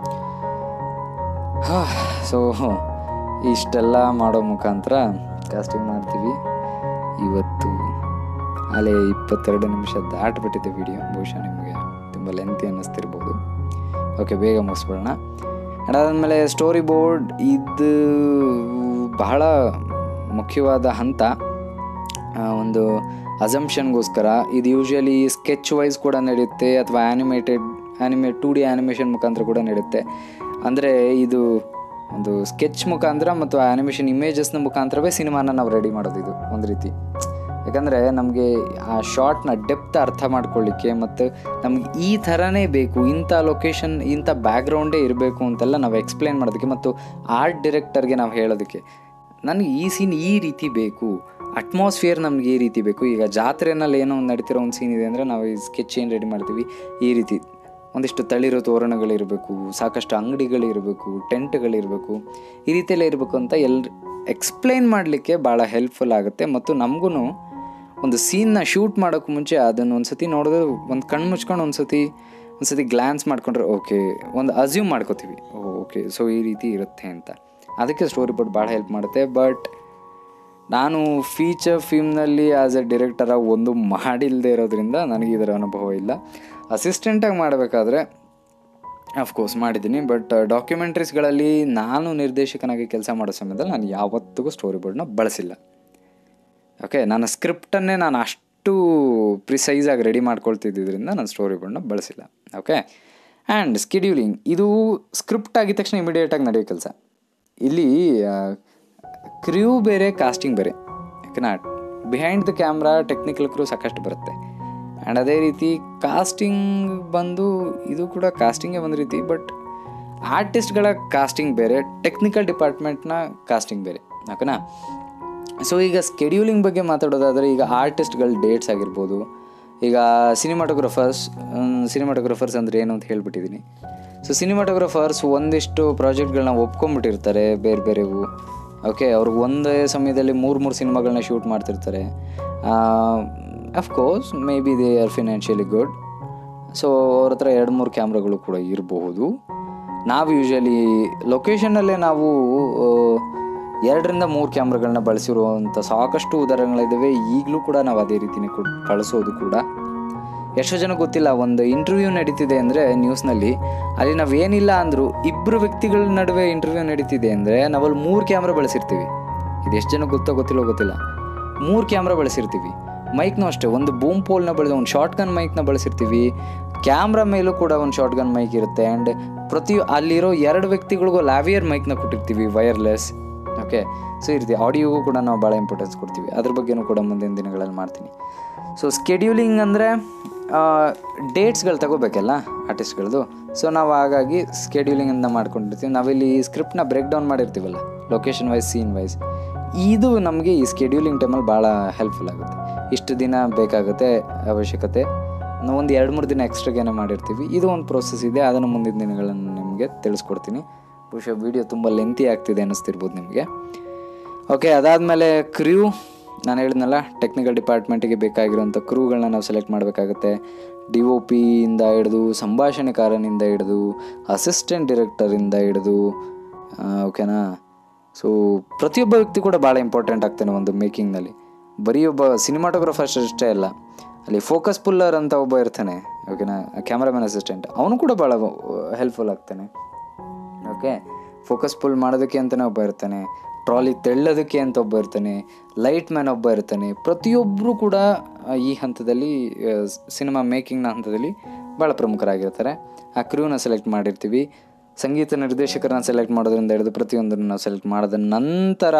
ಸೊ ಇಷ್ಟೆಲ್ಲ ಮಾಡೋ ಮುಖಾಂತರ ಕಾಸ್ಟಿಂಗ್ ಮಾಡ್ತೀವಿ ಇವತ್ತು ಅಲ್ಲೇ ಇಪ್ಪತ್ತೆರಡು ನಿಮಿಷ ದಾಟ್ಬಿಟ್ಟಿದೆ ವಿಡಿಯೋ ಬಹುಶಃ ನಿಮಗೆ ತುಂಬ ಲೆಂತಿ ಅನ್ನಿಸ್ತಿರ್ಬೋದು ಓಕೆ ಬೇಗ ಮುಗಿಸ್ಬಿಡೋಣ ಅದಾದಮೇಲೆ ಸ್ಟೋರಿ ಬೋರ್ಡ್ ಇದು ಬಹಳ ಮುಖ್ಯವಾದ ಹಂತ ಒಂದು ಅಸಂಪ್ಷನ್ಗೋಸ್ಕರ ಇದು ಯೂಶ್ವಲಿ ಸ್ಕೆಚ್ ವೈಸ್ ಕೂಡ ನಡೆಯುತ್ತೆ ಅಥವಾ animated anime two D animation ಮುಖಾಂತರ ಕೂಡ ನಡೆಯುತ್ತೆ ಅಂದರೆ ಇದು ಒಂದು ಸ್ಕೆಚ್ ಮುಖಾಂತರ ಮತ್ತು ಆ್ಯನಿಮೇಷನ್ ಇಮೇಜಸ್ನ ಮುಖಾಂತರವೇ ಸಿನಿಮಾನ ನಾವು ರೆಡಿ ಮಾಡೋದು ಇದು ಒಂದು ರೀತಿ ಯಾಕಂದರೆ ನಮಗೆ ಆ ಶಾರ್ಟ್ನ ಡೆಪ್ತ್ ಅರ್ಥ ಮಾಡ್ಕೊಳ್ಳಿಕ್ಕೆ ಮತ್ತು ನಮ್ಗೆ ಈ ಥರನೇ ಬೇಕು ಇಂಥ ಲೊಕೇಶನ್ ಇಂಥ ಬ್ಯಾಕ್ಗ್ರೌಂಡೇ ಇರಬೇಕು ಅಂತೆಲ್ಲ ನಾವು ಎಕ್ಸ್ಪ್ಲೇನ್ ಮಾಡೋದಕ್ಕೆ ಮತ್ತು ಆರ್ಟ್ ಡೈರೆಕ್ಟರ್ಗೆ ನಾವು ಹೇಳೋದಕ್ಕೆ ನನಗೆ ಈ ಸೀನ್ ಈ ರೀತಿ ಬೇಕು ಅಟ್ಮಾಸ್ಫಿಯರ್ ನಮ್ಗೆ ಈ ರೀತಿ ಬೇಕು ಈಗ ಜಾತ್ರೆನಲ್ಲಿ ಏನೋ ಒಂದು ನಡೀತಿರೋ ಒಂದು ಸೀನ್ ಇದೆ ಅಂದರೆ ನಾವು ಈ ಸ್ಕೆಚ್ ಏನು ರೆಡಿ ಮಾಡ್ತೀವಿ ಈ ರೀತಿ ಒಂದಿಷ್ಟು ತಳಿರೋ ತೋರಣಗಳಿರಬೇಕು ಸಾಕಷ್ಟು ಅಂಗಡಿಗಳಿರಬೇಕು ಟೆಂಟ್ಗಳಿರಬೇಕು ಈ ರೀತಿಯೆಲ್ಲ ಇರಬೇಕು ಅಂತ ಎಲ್ರು ಎಕ್ಸ್ಪ್ಲೈನ್ ಮಾಡಲಿಕ್ಕೆ ಭಾಳ ಹೆಲ್ಪ್ಫುಲ್ ಆಗುತ್ತೆ ಮತ್ತು ನಮಗೂ ಒಂದು ಸೀನ್ನ ಶೂಟ್ ಮಾಡೋಕ್ಕೆ ಮುಂಚೆ ಅದನ್ನು ಒಂದು ಸತಿ ನೋಡಿದ್ರೆ ಒಂದು ಕಣ್ಣು ಮುಚ್ಕೊಂಡು ಒಂದು ಸತಿ ಒಂದು ಸತಿ ಗ್ಲ್ಯಾನ್ಸ್ ಮಾಡ್ಕೊಂಡ್ರೆ ಓಕೆ ಒಂದು ಅಸ್ಯೂಮ್ ಮಾಡ್ಕೋತೀವಿ ಓಕೆ ಸೊ ಈ ರೀತಿ ಇರುತ್ತೆ ಅಂತ ಅದಕ್ಕೆ ಸ್ಟೋರಿ ಬೋರ್ಡ್ ಭಾಳ ಹೆಲ್ಪ್ ಮಾಡುತ್ತೆ ಬಟ್ ನಾನು ಫೀಚರ್ ಫಿಲ್ಮ್ನಲ್ಲಿ ಆ್ಯಸ್ ಎ ಡೈರೆಕ್ಟರಾಗಿ ಒಂದು ಮಾಡಿಲ್ಲದೆ ಇರೋದ್ರಿಂದ ನನಗೆ ಇದರ ಅನುಭವ ಇಲ್ಲ ಅಸಿಸ್ಟೆಂಟಾಗಿ ಮಾಡಬೇಕಾದ್ರೆ ಅಫ್ಕೋರ್ಸ್ ಮಾಡಿದ್ದೀನಿ ಬಟ್ ಡಾಕ್ಯುಮೆಂಟ್ರೀಸ್ಗಳಲ್ಲಿ ನಾನು ನಿರ್ದೇಶಕನಾಗಿ ಕೆಲಸ ಮಾಡೋ ಸಮಯದಲ್ಲಿ ನಾನು ಯಾವತ್ತಿಗೂ ಸ್ಟೋರಿ ಬೋರ್ಡ್ನ ಬಳಸಿಲ್ಲ ಓಕೆ ನನ್ನ ಸ್ಕ್ರಿಪ್ಟನ್ನೇ ನಾನು ಅಷ್ಟು ಪ್ರಿಸೈಸಾಗಿ ರೆಡಿ ಮಾಡ್ಕೊಳ್ತಿದ್ದರಿಂದ ನಾನು ಸ್ಟೋರಿ ಬೋರ್ಡ್ನ ಬಳಸಿಲ್ಲ ಓಕೆ ಆ್ಯಂಡ್ ಸ್ಕೆಡ್ಯೂಲಿಂಗ್ ಇದು ಸ್ಕ್ರಿಪ್ಟ್ ಆಗಿದ ತಕ್ಷಣ ಇಮಿಡಿಯೇಟಾಗಿ ನಡೆಯೋ ಕೆಲಸ ಇಲ್ಲಿ ಕ್ರ್ಯೂ ಬೇರೆ ಕಾಸ್ಟಿಂಗ್ ಬೇರೆ ಯಾಕಂದ್ರೆ behind the camera technical crew ಸಾಕಷ್ಟು ಬರುತ್ತೆ ಆ್ಯಂಡ್ ಅದೇ ರೀತಿ ಕಾಸ್ಟಿಂಗ್ ಬಂದು ಇದು ಕೂಡ ಕಾಸ್ಟಿಂಗೇ ಒಂದು ರೀತಿ ಬಟ್ ಆರ್ಟಿಸ್ಟ್ಗಳ ಕಾಸ್ಟಿಂಗ್ ಬೇರೆ ಟೆಕ್ನಿಕಲ್ ಡಿಪಾರ್ಟ್ಮೆಂಟ್ನ ಕಾಸ್ಟಿಂಗ್ ಬೇರೆ ಓಕೆನಾ ಸೊ ಈಗ ಸ್ಕೆಡ್ಯೂಲಿಂಗ್ ಬಗ್ಗೆ ಮಾತಾಡೋದಾದರೆ ಈಗ ಆರ್ಟಿಸ್ಟ್ಗಳ ಡೇಟ್ಸ್ ಆಗಿರ್ಬೋದು ಈಗ ಸಿನಿಮಾಟೋಗ್ರಫರ್ಸ್ ಸಿನಿಮಾಟೋಗ್ರಫರ್ಸ್ ಅಂದರೆ ಏನು ಅಂತ ಹೇಳ್ಬಿಟ್ಟಿದ್ದೀನಿ ಸೊ ಸಿನಿಮಾಟೋಗ್ರಫರ್ಸ್ ಒಂದಿಷ್ಟು ಪ್ರಾಜೆಕ್ಟ್ಗಳನ್ನ ಒಪ್ಕೊಂಡ್ಬಿಟ್ಟಿರ್ತಾರೆ ಬೇರೆ ಬೇರೆವು ಓಕೆ ಅವ್ರಿಗೆ ಒಂದೇ ಸಮಯದಲ್ಲಿ ಮೂರು ಮೂರು ಸಿನಿಮಾಗಳನ್ನ ಶೂಟ್ ಮಾಡ್ತಿರ್ತಾರೆ of course may be they are financially good so ಅವ್ರ ಹತ್ರ ಎರಡು ಮೂರು ಕ್ಯಾಮ್ರಾಗಳು ಕೂಡ ಇರಬಹುದು ನಾವು ಯೂಶಲಿ ಲೊಕೇಶನ್ನಲ್ಲೇ ನಾವು ಆ, ಎರಡರಿಂದ ಮೂರು ಕ್ಯಾಮ್ರಾಗಳನ್ನ ಬಳಸಿರುವಂಥ ಸಾಕಷ್ಟು ಉದಾಹರಣೆಗಳಿದ್ದಾವೆ ಈಗಲೂ ಕೂಡ ನಾವು ಅದೇ ರೀತಿನೇ ಕೊಡ್ ಕಳಿಸೋದು ಕೂಡ ಎಷ್ಟೋ ಜನ ಗೊತ್ತಿಲ್ಲ ಒಂದು ಇಂಟರ್ವ್ಯೂ ನಡೀತಿದೆ ಅಂದರೆ ನ್ಯೂಸ್ನಲ್ಲಿ ಅಲ್ಲಿ ನಾವೇನಿಲ್ಲ ಅಂದರೂ ಇಬ್ಬರು ವ್ಯಕ್ತಿಗಳ ನಡುವೆ ಇಂಟರ್ವ್ಯೂ ನಡೀತಿದೆ ಅಂದರೆ ನಾವಲ್ಲಿ ಮೂರು ಕ್ಯಾಮ್ರಾ ಬಳಸಿರ್ತೀವಿ ಇದು ಎಷ್ಟು ಜನ ಗೊತ್ತೋ ಗೊತ್ತಿಲ್ಲೋ ಗೊತ್ತಿಲ್ಲ ಮೂರು ಕ್ಯಾಮ್ರಾ ಬಳಸಿರ್ತೀವಿ ಮೈಕ್ನೂ ಅಷ್ಟೇ ಒಂದು ಬೂಮ್ ಪೋಲ್ನ ಬಳಸಿ ಒಂದು ಶಾರ್ಟ್ ಗನ್ ಮೈಕ್ನ ಬಳಸಿರ್ತೀವಿ ಕ್ಯಾಮ್ರಾ ಮೇಲೂ ಕೂಡ ಒಂದು ಶಾರ್ಟ್ ಗನ್ ಮೈಕ್ ಇರುತ್ತೆ ಆ್ಯಂಡ್ ಪ್ರತಿ ಅಲ್ಲಿರೋ ಎರಡು ವ್ಯಕ್ತಿಗಳಿಗೂ ಲ್ಯಾವಿಯರ್ ಮೈಕ್ನ ಕೊಟ್ಟಿರ್ತೀವಿ ವೈರ್ಲೆಸ್ ಓಕೆ ಸೊ ಈ ರೀತಿ ಆಡಿಯೋಗೂ ಕೂಡ ನಾವು ಭಾಳ ಇಂಪಾರ್ಟೆನ್ಸ್ ಕೊಡ್ತೀವಿ ಅದ್ರ ಬಗ್ಗೆನೂ ಕೂಡ ಮುಂದಿನ ದಿನಗಳಲ್ಲಿ ಮಾಡ್ತೀನಿ ಸೊ ಸ್ಕೆಡ್ಯೂಲಿಂಗ್ ಅಂದರೆ ಡೇಟ್ಸ್ಗಳು ತಗೋಬೇಕಲ್ಲ ಆರ್ಟಿಸ್ಟ್ಗಳದ್ದು ಸೊ ನಾವು ಹಾಗಾಗಿ ಸ್ಕೆಡ್ಯೂಲಿಂಗ್ ಅಂತ ಮಾಡ್ಕೊಂಡಿರ್ತೀವಿ ನಾವಿಲ್ಲಿ ಸ್ಕ್ರಿಪ್ಟ್ನ ಬ್ರೇಕ್ ಡೌನ್ ಮಾಡಿರ್ತೀವಲ್ಲ ಲೊಕೇಶನ್ ವೈಸ್ ಸೀನ್ ವೈಸ್ ಇದು ನಮಗೆ ಈ ಸ್ಕೆಡ್ಯೂಲಿಂಗ್ ಟೈಮಲ್ಲಿ ಭಾಳ ಹೆಲ್ಪ್ಫುಲ್ ಆಗುತ್ತೆ ಇಷ್ಟು ದಿನ ಬೇಕಾಗುತ್ತೆ ಅವಶ್ಯಕತೆ ನಾವು ಒಂದು ಎರಡು ಮೂರು ದಿನ ಎಕ್ಸ್ಟ್ರಾಗೇನೆ ಮಾಡಿರ್ತೀವಿ ಇದು ಒಂದು ಪ್ರೋಸೆಸ್ ಇದೆ ಅದನ್ನು ಮುಂದಿನ ದಿನಗಳನ್ನು ನಿಮಗೆ ತಿಳಿಸ್ಕೊಡ್ತೀನಿ ಬಹುಶಃ ವೀಡಿಯೋ ತುಂಬ ಲೆಂತಿ ಆಗ್ತಿದೆ ಅನ್ನಿಸ್ತಿರ್ಬೋದು ನಿಮಗೆ ಓಕೆ ಅದಾದಮೇಲೆ ಕ್ರ್ಯೂ ನಾನು ಹೇಳಿದ್ನಲ್ಲ ಟೆಕ್ನಿಕಲ್ ಡಿಪಾರ್ಟ್ಮೆಂಟಿಗೆ ಬೇಕಾಗಿರುವಂಥ ಕ್ರೂಗಳನ್ನ ನಾವು ಸೆಲೆಕ್ಟ್ ಮಾಡಬೇಕಾಗತ್ತೆ ಡಿ ಒ ಪಿಯಿಂದ ಹಿಡಿದು ಸಂಭಾಷಣೆಕಾರನಿಂದ ಹಿಡಿದು ಅಸಿಸ್ಟೆಂಟ್ ಡೈರೆಕ್ಟರಿಂದ ಹಿಡಿದು ಓಕೆನಾ ಸೊ ಪ್ರತಿಯೊಬ್ಬ ವ್ಯಕ್ತಿ ಕೂಡ ಭಾಳ ಇಂಪಾರ್ಟೆಂಟ್ ಆಗ್ತಾನೆ ಒಂದು ಮೇಕಿಂಗ್ನಲ್ಲಿ ಬರೀ ಒಬ್ಬ ಸಿನಿಮಾಟೋಗ್ರಫರ್ ಅಷ್ಟೇ ಅಲ್ಲ ಅಲ್ಲಿ ಫೋಕಸ್ ಪುಲ್ಲರ್ ಅಂತ ಒಬ್ಬ ಇರ್ತಾನೆ ಓಕೆನಾ ಕ್ಯಾಮ್ರಾಮನ್ ಅಸಿಸ್ಟೆಂಟ್ ಅವನು ಕೂಡ ಭಾಳ ಹೆಲ್ಪ್ಫುಲ್ ಆಗ್ತಾನೆ ಓಕೆ ಫೋಕಸ್ ಫುಲ್ ಮಾಡೋದಕ್ಕೆ ಅಂತಲೇ ಒಬ್ಬ ಇರ್ತಾನೆ ಟ್ರಾಲಿ ತೆಳ್ಳೋದಕ್ಕೆ ಅಂತ ಒಬ್ಬ ಇರ್ತಾನೆ ಲೈಟ್ ಮ್ಯಾನ್ ಒಬ್ಬ ಇರ್ತಾನೆ ಪ್ರತಿಯೊಬ್ಬರು ಕೂಡ ಆ, ಈ ಹಂತದಲ್ಲಿ ಸಿನಿಮಾ ಮೇಕಿಂಗ್ನ ಹಂತದಲ್ಲಿ ಭಾಳ ಪ್ರಮುಖರಾಗಿರ್ತಾರೆ ಆ ಕ್ರೂನ ಸೆಲೆಕ್ಟ್ ಮಾಡಿರ್ತೀವಿ ಸಂಗೀತ ನಿರ್ದೇಶಕರನ್ನ ಸೆಲೆಕ್ಟ್ ಮಾಡೋದ್ರಿಂದ ಹಿಡಿದು ಪ್ರತಿಯೊಂದನ್ನು ನಾವು ಸೆಲೆಕ್ಟ್ ಮಾಡಿದ ನಂತರ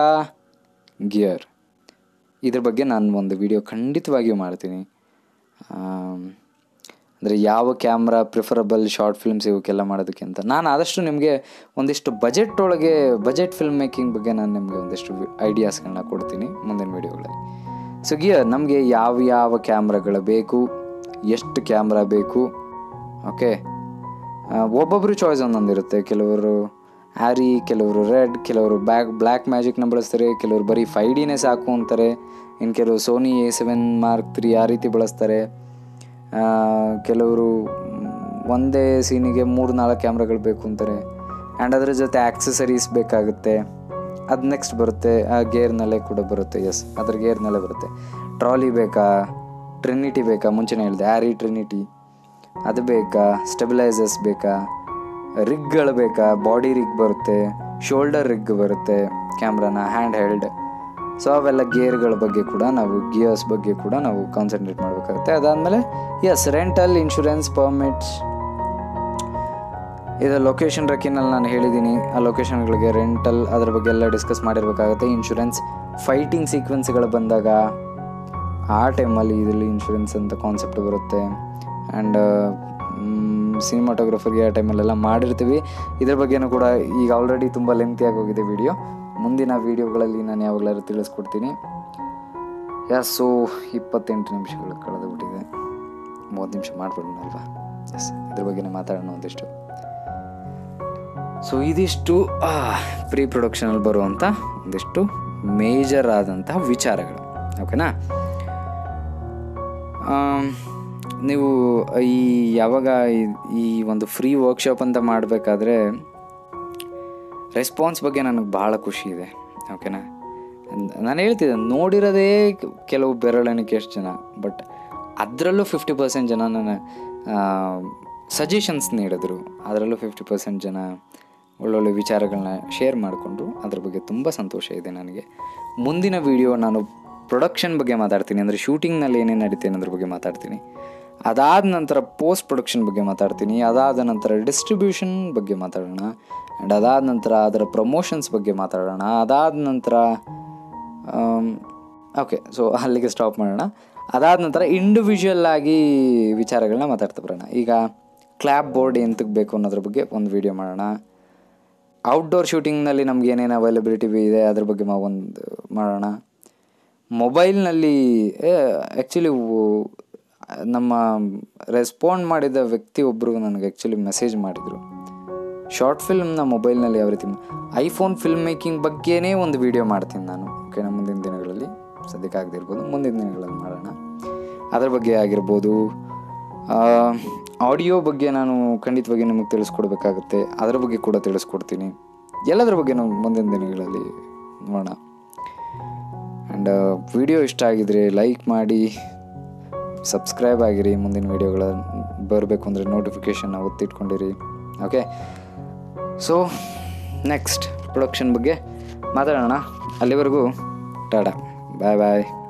ಗಿಯರ್ ಇದ್ರ ಬಗ್ಗೆ ನಾನು ಒಂದು ವಿಡಿಯೋ ಖಂಡಿತವಾಗಿಯೂ ಮಾಡ್ತೀನಿ ಅಂದರೆ ಯಾವ ಕ್ಯಾಮ್ರಾ ಪ್ರಿಫರಬಲ್ ಶಾರ್ಟ್ ಫಿಲ್ಮ್ಸ್ ಇವಕ್ಕೆಲ್ಲ ಮಾಡೋದಕ್ಕೆ ಅಂತ ನಾನು ಆದಷ್ಟು ನಿಮಗೆ ಒಂದಿಷ್ಟು ಬಜೆಟ್ ಒಳಗೆ ಬಜೆಟ್ ಫಿಲ್ಮ್ ಮೇಕಿಂಗ್ ಬಗ್ಗೆ ನಾನು ನಿಮಗೆ ಒಂದಿಷ್ಟು ಐಡಿಯಾಸ್ಗಳನ್ನ ಕೊಡ್ತೀನಿ ಮುಂದಿನ ವೀಡಿಯೋಗಳಲ್ಲಿ ಸೊ ಗಿಯರ್ ನಮಗೆ ಯಾವ ಯಾವ ಕ್ಯಾಮ್ರಾಗಳು ಬೇಕು ಎಷ್ಟು ಕ್ಯಾಮ್ರಾ ಬೇಕು ಓಕೆ ಒಬ್ಬೊಬ್ಬರು ಚಾಯ್ಸ್ ಒಂದೊಂದಿರುತ್ತೆ ಕೆಲವರು ಹ್ಯಾರಿ ಕೆಲವರು ರೆಡ್ ಕೆಲವರು ಬ್ಯಾಕ್ ಬ್ಲ್ಯಾಕ್ ಮ್ಯಾಜಿಕ್ನ ಬಳಸ್ತಾರೆ ಕೆಲವರು ಬರೀ ಫೈ ಡಿನೇ ಸಾಕು ಅಂತಾರೆ ಇನ್ನು ಕೆಲವರು Sony A seven mark three ಆ ರೀತಿ ಬಳಸ್ತಾರೆ ಆ, ಕೆಲವರು ಮ್, ಒಂದೇ ಸೀನಿಗೆ ಮೂರು ನಾಲ್ಕು ಕ್ಯಾಮ್ರಾಗಳು ಬೇಕು ಅಂತಾರೆ ಆ್ಯಂಡ್ ಅದ್ರ ಜೊತೆ ಆಕ್ಸೆಸರೀಸ್ ಬೇಕಾಗುತ್ತೆ ಅದು ನೆಕ್ಸ್ಟ್ ಬರುತ್ತೆ ಆ ಗೇರ್ನಲ್ಲೇ ಕೂಡ ಬರುತ್ತೆ ಎಸ್ ಅದ್ರ ಗೇರ್ನಲ್ಲೇ ಬರುತ್ತೆ ಟ್ರಾಲಿ ಬೇಕಾ ಟ್ರಿನಿಟಿ ಬೇಕಾ ಮುಂಚೆನೇ ಹೇಳಿದೆ ಆ್ಯರಿ ಟ್ರಿನಿಟಿ ಅದು ಬೇಕಾ ಸ್ಟೆಬಿಲೈಸರ್ಸ್ ಬೇಕಾ ರಿಗ್ಗಳು ಬೇಕಾ ಬಾಡಿ ರಿಗ್ ಬರುತ್ತೆ ಶೋಲ್ಡರ್ ರಿಗ್ ಬರುತ್ತೆ ಕ್ಯಾಮ್ರಾನ ಹ್ಯಾಂಡ್ ಹೆಲ್ಡ್ ಸೊ ಅವೆಲ್ಲ ಗೇರ್ಗಳ ಬಗ್ಗೆ ಕೂಡ ನಾವು ಗಿಯರ್ಸ್ ಬಗ್ಗೆ ಕೂಡ ನಾವು ಕಾನ್ಸಂಟ್ರೇಟ್ ಮಾಡಬೇಕಾಗುತ್ತೆ ಅದಾದಮೇಲೆ ಎಸ್ ರೆಂಟಲ್ ಇನ್ಶೂರೆನ್ಸ್ ಪರ್ಮಿಟ್ಸ್ ಇದು ಲೊಕೇಶನ್ ರಕ್ಕಿನಲ್ಲಿ ನಾನು ಹೇಳಿದ್ದೀನಿ ಆ ಲೊಕೇಶನ್ಗಳಿಗೆ ರೆಂಟಲ್ ಅದ್ರ ಬಗ್ಗೆ ಎಲ್ಲ ಡಿಸ್ಕಸ್ ಮಾಡಿರಬೇಕಾಗುತ್ತೆ ಇನ್ಶೂರೆನ್ಸ್ ಫೈಟಿಂಗ್ ಸೀಕ್ವೆನ್ಸ್ಗಳು ಬಂದಾಗ ಆ ಟೈಮಲ್ಲಿ ಇದರಲ್ಲಿ ಇನ್ಶೂರೆನ್ಸ್ ಅಂತ ಕಾನ್ಸೆಪ್ಟ್ ಬರುತ್ತೆ ಆ್ಯಂಡ್ ಸಿನಿಮಾಟೋಗ್ರಫರ್ಗೆ ಆ ಟೈಮಲ್ಲೆಲ್ಲ ಮಾಡಿರ್ತೀವಿ ಇದ್ರ ಬಗ್ಗೆನೂ ಕೂಡ ಈಗ ಆಲ್ರೆಡಿ ತುಂಬ ಲೆಂತಿಯಾಗಿ ಹೋಗಿದೆ ವಿಡಿಯೋ ಮುಂದಿನ ವೀಡಿಯೋಗಳಲ್ಲಿ ನಾನು ಯಾವಾಗಲಾದ್ರೂ ತಿಳಿಸ್ಕೊಡ್ತೀನಿ ಎಸ್ ಸೊ ಇಪ್ಪತ್ತೆಂಟು ನಿಮಿಷಗಳು ಕಳೆದು ಬಿಟ್ಟಿದೆ ಮೂವತ್ತು ನಿಮಿಷ ಮಾಡ್ಬಿಡೋಣಲ್ವಾ ಎಸ್ ಇದ್ರ ಬಗ್ಗೆನೇ ಮಾತಾಡೋಣ ಒಂದಿಷ್ಟು ಸೊ ಇದಿಷ್ಟು ಪ್ರೀ ಪ್ರೊಡಕ್ಷನಲ್ಲಿ ಬರುವಂಥ ಒಂದಿಷ್ಟು ಮೇಜರ್ ಆದಂತಹ ವಿಚಾರಗಳು ಓಕೆನಾ ಆಮ್, ನೀವು ಈ ಯಾವಾಗ ಈ- ಈ ಒಂದು ಫ್ರೀ ವರ್ಕ್ಶಾಪ್ ಅಂತ ಮಾಡಬೇಕಾದ್ರೆ ರೆಸ್ಪಾನ್ಸ್ ಬಗ್ಗೆ ನನಗೆ ಭಾಳ ಖುಷಿ ಇದೆ ಓಕೆನಾ ನಾನು ಹೇಳ್ತಿದ್ದೆ ನೋಡಿರೋದೇ ಕೆ- ಕೆಲವು ಬೆರಳೆಣಿಕೆ ಎಷ್ಟು ಜನ ಬಟ್ ಅದರಲ್ಲೂ ಫಿಫ್ಟಿ ಪರ್ಸೆಂಟ್ ಜನ ನನ್ನ ಸಜೆಷನ್ಸ್ ನೀಡಿದ್ರು ಅದರಲ್ಲೂ ಫಿಫ್ಟಿ ಪರ್ಸೆಂಟ್ ಜನ ಒಳ್ಳೊಳ್ಳೆ ವಿಚಾರಗಳನ್ನ ಶೇರ್ ಮಾಡಿಕೊಂಡ್ರು ಅದ್ರ ಬಗ್ಗೆ ತುಂಬ ಸಂತೋಷ ಇದೆ ನನಗೆ ಮುಂದಿನ ವಿಡಿಯೋ ನಾನು ಪ್ರೊಡಕ್ಷನ್ ಬಗ್ಗೆ ಮಾತಾಡ್ತೀನಿ ಅಂದರೆ ಶೂಟಿಂಗ್ನಲ್ಲಿ ಏನೇನು ನಡೀತೇನೆ ಅನ್ನೋದ್ರ ಬಗ್ಗೆ ಮಾತಾಡ್ತೀನಿ ಅದಾದ ನಂತರ ಪೋಸ್ಟ್ ಪ್ರೊಡಕ್ಷನ್ ಬಗ್ಗೆ ಮಾತಾಡ್ತೀನಿ ಅದಾದ ನಂತರ ಡಿಸ್ಟ್ರಿಬ್ಯೂಷನ್ ಬಗ್ಗೆ ಮಾತಾಡೋಣ ಆ್ಯಂಡ್ ಅದಾದ ನಂತರ ಅದರ ಪ್ರಮೋಷನ್ಸ್ ಬಗ್ಗೆ ಮಾತಾಡೋಣ ಅದಾದ ನಂತರ ಓಕೆ ಸೊ ಅಲ್ಲಿಗೆ ಸ್ಟಾಪ್ ಮಾಡೋಣ ಅದಾದ ನಂತರ ಇಂಡಿವಿಜುವಲ್ ಆಗಿ ವಿಚಾರಗಳನ್ನ ಮಾತಾಡ್ತಾ ಬರೋಣ ಈಗ ಕ್ಲ್ಯಾಪ್ ಬೋರ್ಡ್ ಎಂತಕ್ಕೆ ಬೇಕು ಅನ್ನೋದ್ರ ಬಗ್ಗೆ ಒಂದು ವಿಡಿಯೋ ಮಾಡೋಣ ಔಟ್ಡೋರ್ ಶೂಟಿಂಗ್ನಲ್ಲಿ ನಮ್ಗೆ ಏನೇನು ಅವೈಲಬಿಲಿಟಿ ಇದೆ ಅದ್ರ ಬಗ್ಗೆ ಮಾ ಒಂದು ಮಾಡೋಣ ಮೊಬೈಲ್ನಲ್ಲಿ ಆ್ಯಕ್ಚುಲಿ ನಮ್ಮ ರೆಸ್ಪಾಂಡ್ ಮಾಡಿದ ವ್ಯಕ್ತಿ ಒಬ್ಬರು ನನಗೆ ಆ್ಯಕ್ಚುಲಿ ಮೆಸೇಜ್ ಮಾಡಿದರು ಶಾರ್ಟ್ ಫಿಲ್ಮ್ನ ಮೊಬೈಲ್ನಲ್ಲಿ ಯಾವ ರೀತಿ ಐಫೋನ್ ಫಿಲ್ಮ್ ಮೇಕಿಂಗ್ ಬಗ್ಗೆನೇ ಒಂದು ವಿಡಿಯೋ ಮಾಡ್ತೀನಿ ನಾನು ಓಕೆನಾ ಮುಂದಿನ ದಿನಗಳಲ್ಲಿ ಸದ್ಯಕ್ಕೆ ಆಗದಿರ್ಬೋದು ಮುಂದಿನ ದಿನಗಳಲ್ಲಿ ಮಾಡೋಣ ಅದ್ರ ಬಗ್ಗೆ ಆಗಿರ್ಬೋದು ಆಡಿಯೋ ಬಗ್ಗೆ ನಾನು ಖಂಡಿತವಾಗಿ ನಿಮಗೆ ತಿಳಿಸ್ಕೊಡ್ಬೇಕಾಗುತ್ತೆ ಅದರ ಬಗ್ಗೆ ಕೂಡ ತಿಳಿಸ್ಕೊಡ್ತೀನಿ ಎಲ್ಲದರ ಬಗ್ಗೆ ನಾವು ಮುಂದಿನ ದಿನಗಳಲ್ಲಿ ನೋಡೋಣ ಆ್ಯಂಡ್ ವಿಡಿಯೋ ಇಷ್ಟ ಆಗಿದ್ರೆ ಲೈಕ್ ಮಾಡಿ ಸಬ್ಸ್ಕ್ರೈಬ್ ಆಗಿರಿ ಮುಂದಿನ ವೀಡಿಯೋಗಳ ಬರಬೇಕು ಅಂದರೆ ನೋಟಿಫಿಕೇಷನ್ನ ಒತ್ತಿಟ್ಕೊಂಡಿರಿ ಓಕೆ ಸೊ ನೆಕ್ಸ್ಟ್ ಪ್ರೊಡಕ್ಷನ್ ಬಗ್ಗೆ ಮಾತಾಡೋಣ ಅಲ್ಲಿವರೆಗೂ ಟಾಡಾ ಬಾಯ್ ಬಾಯ್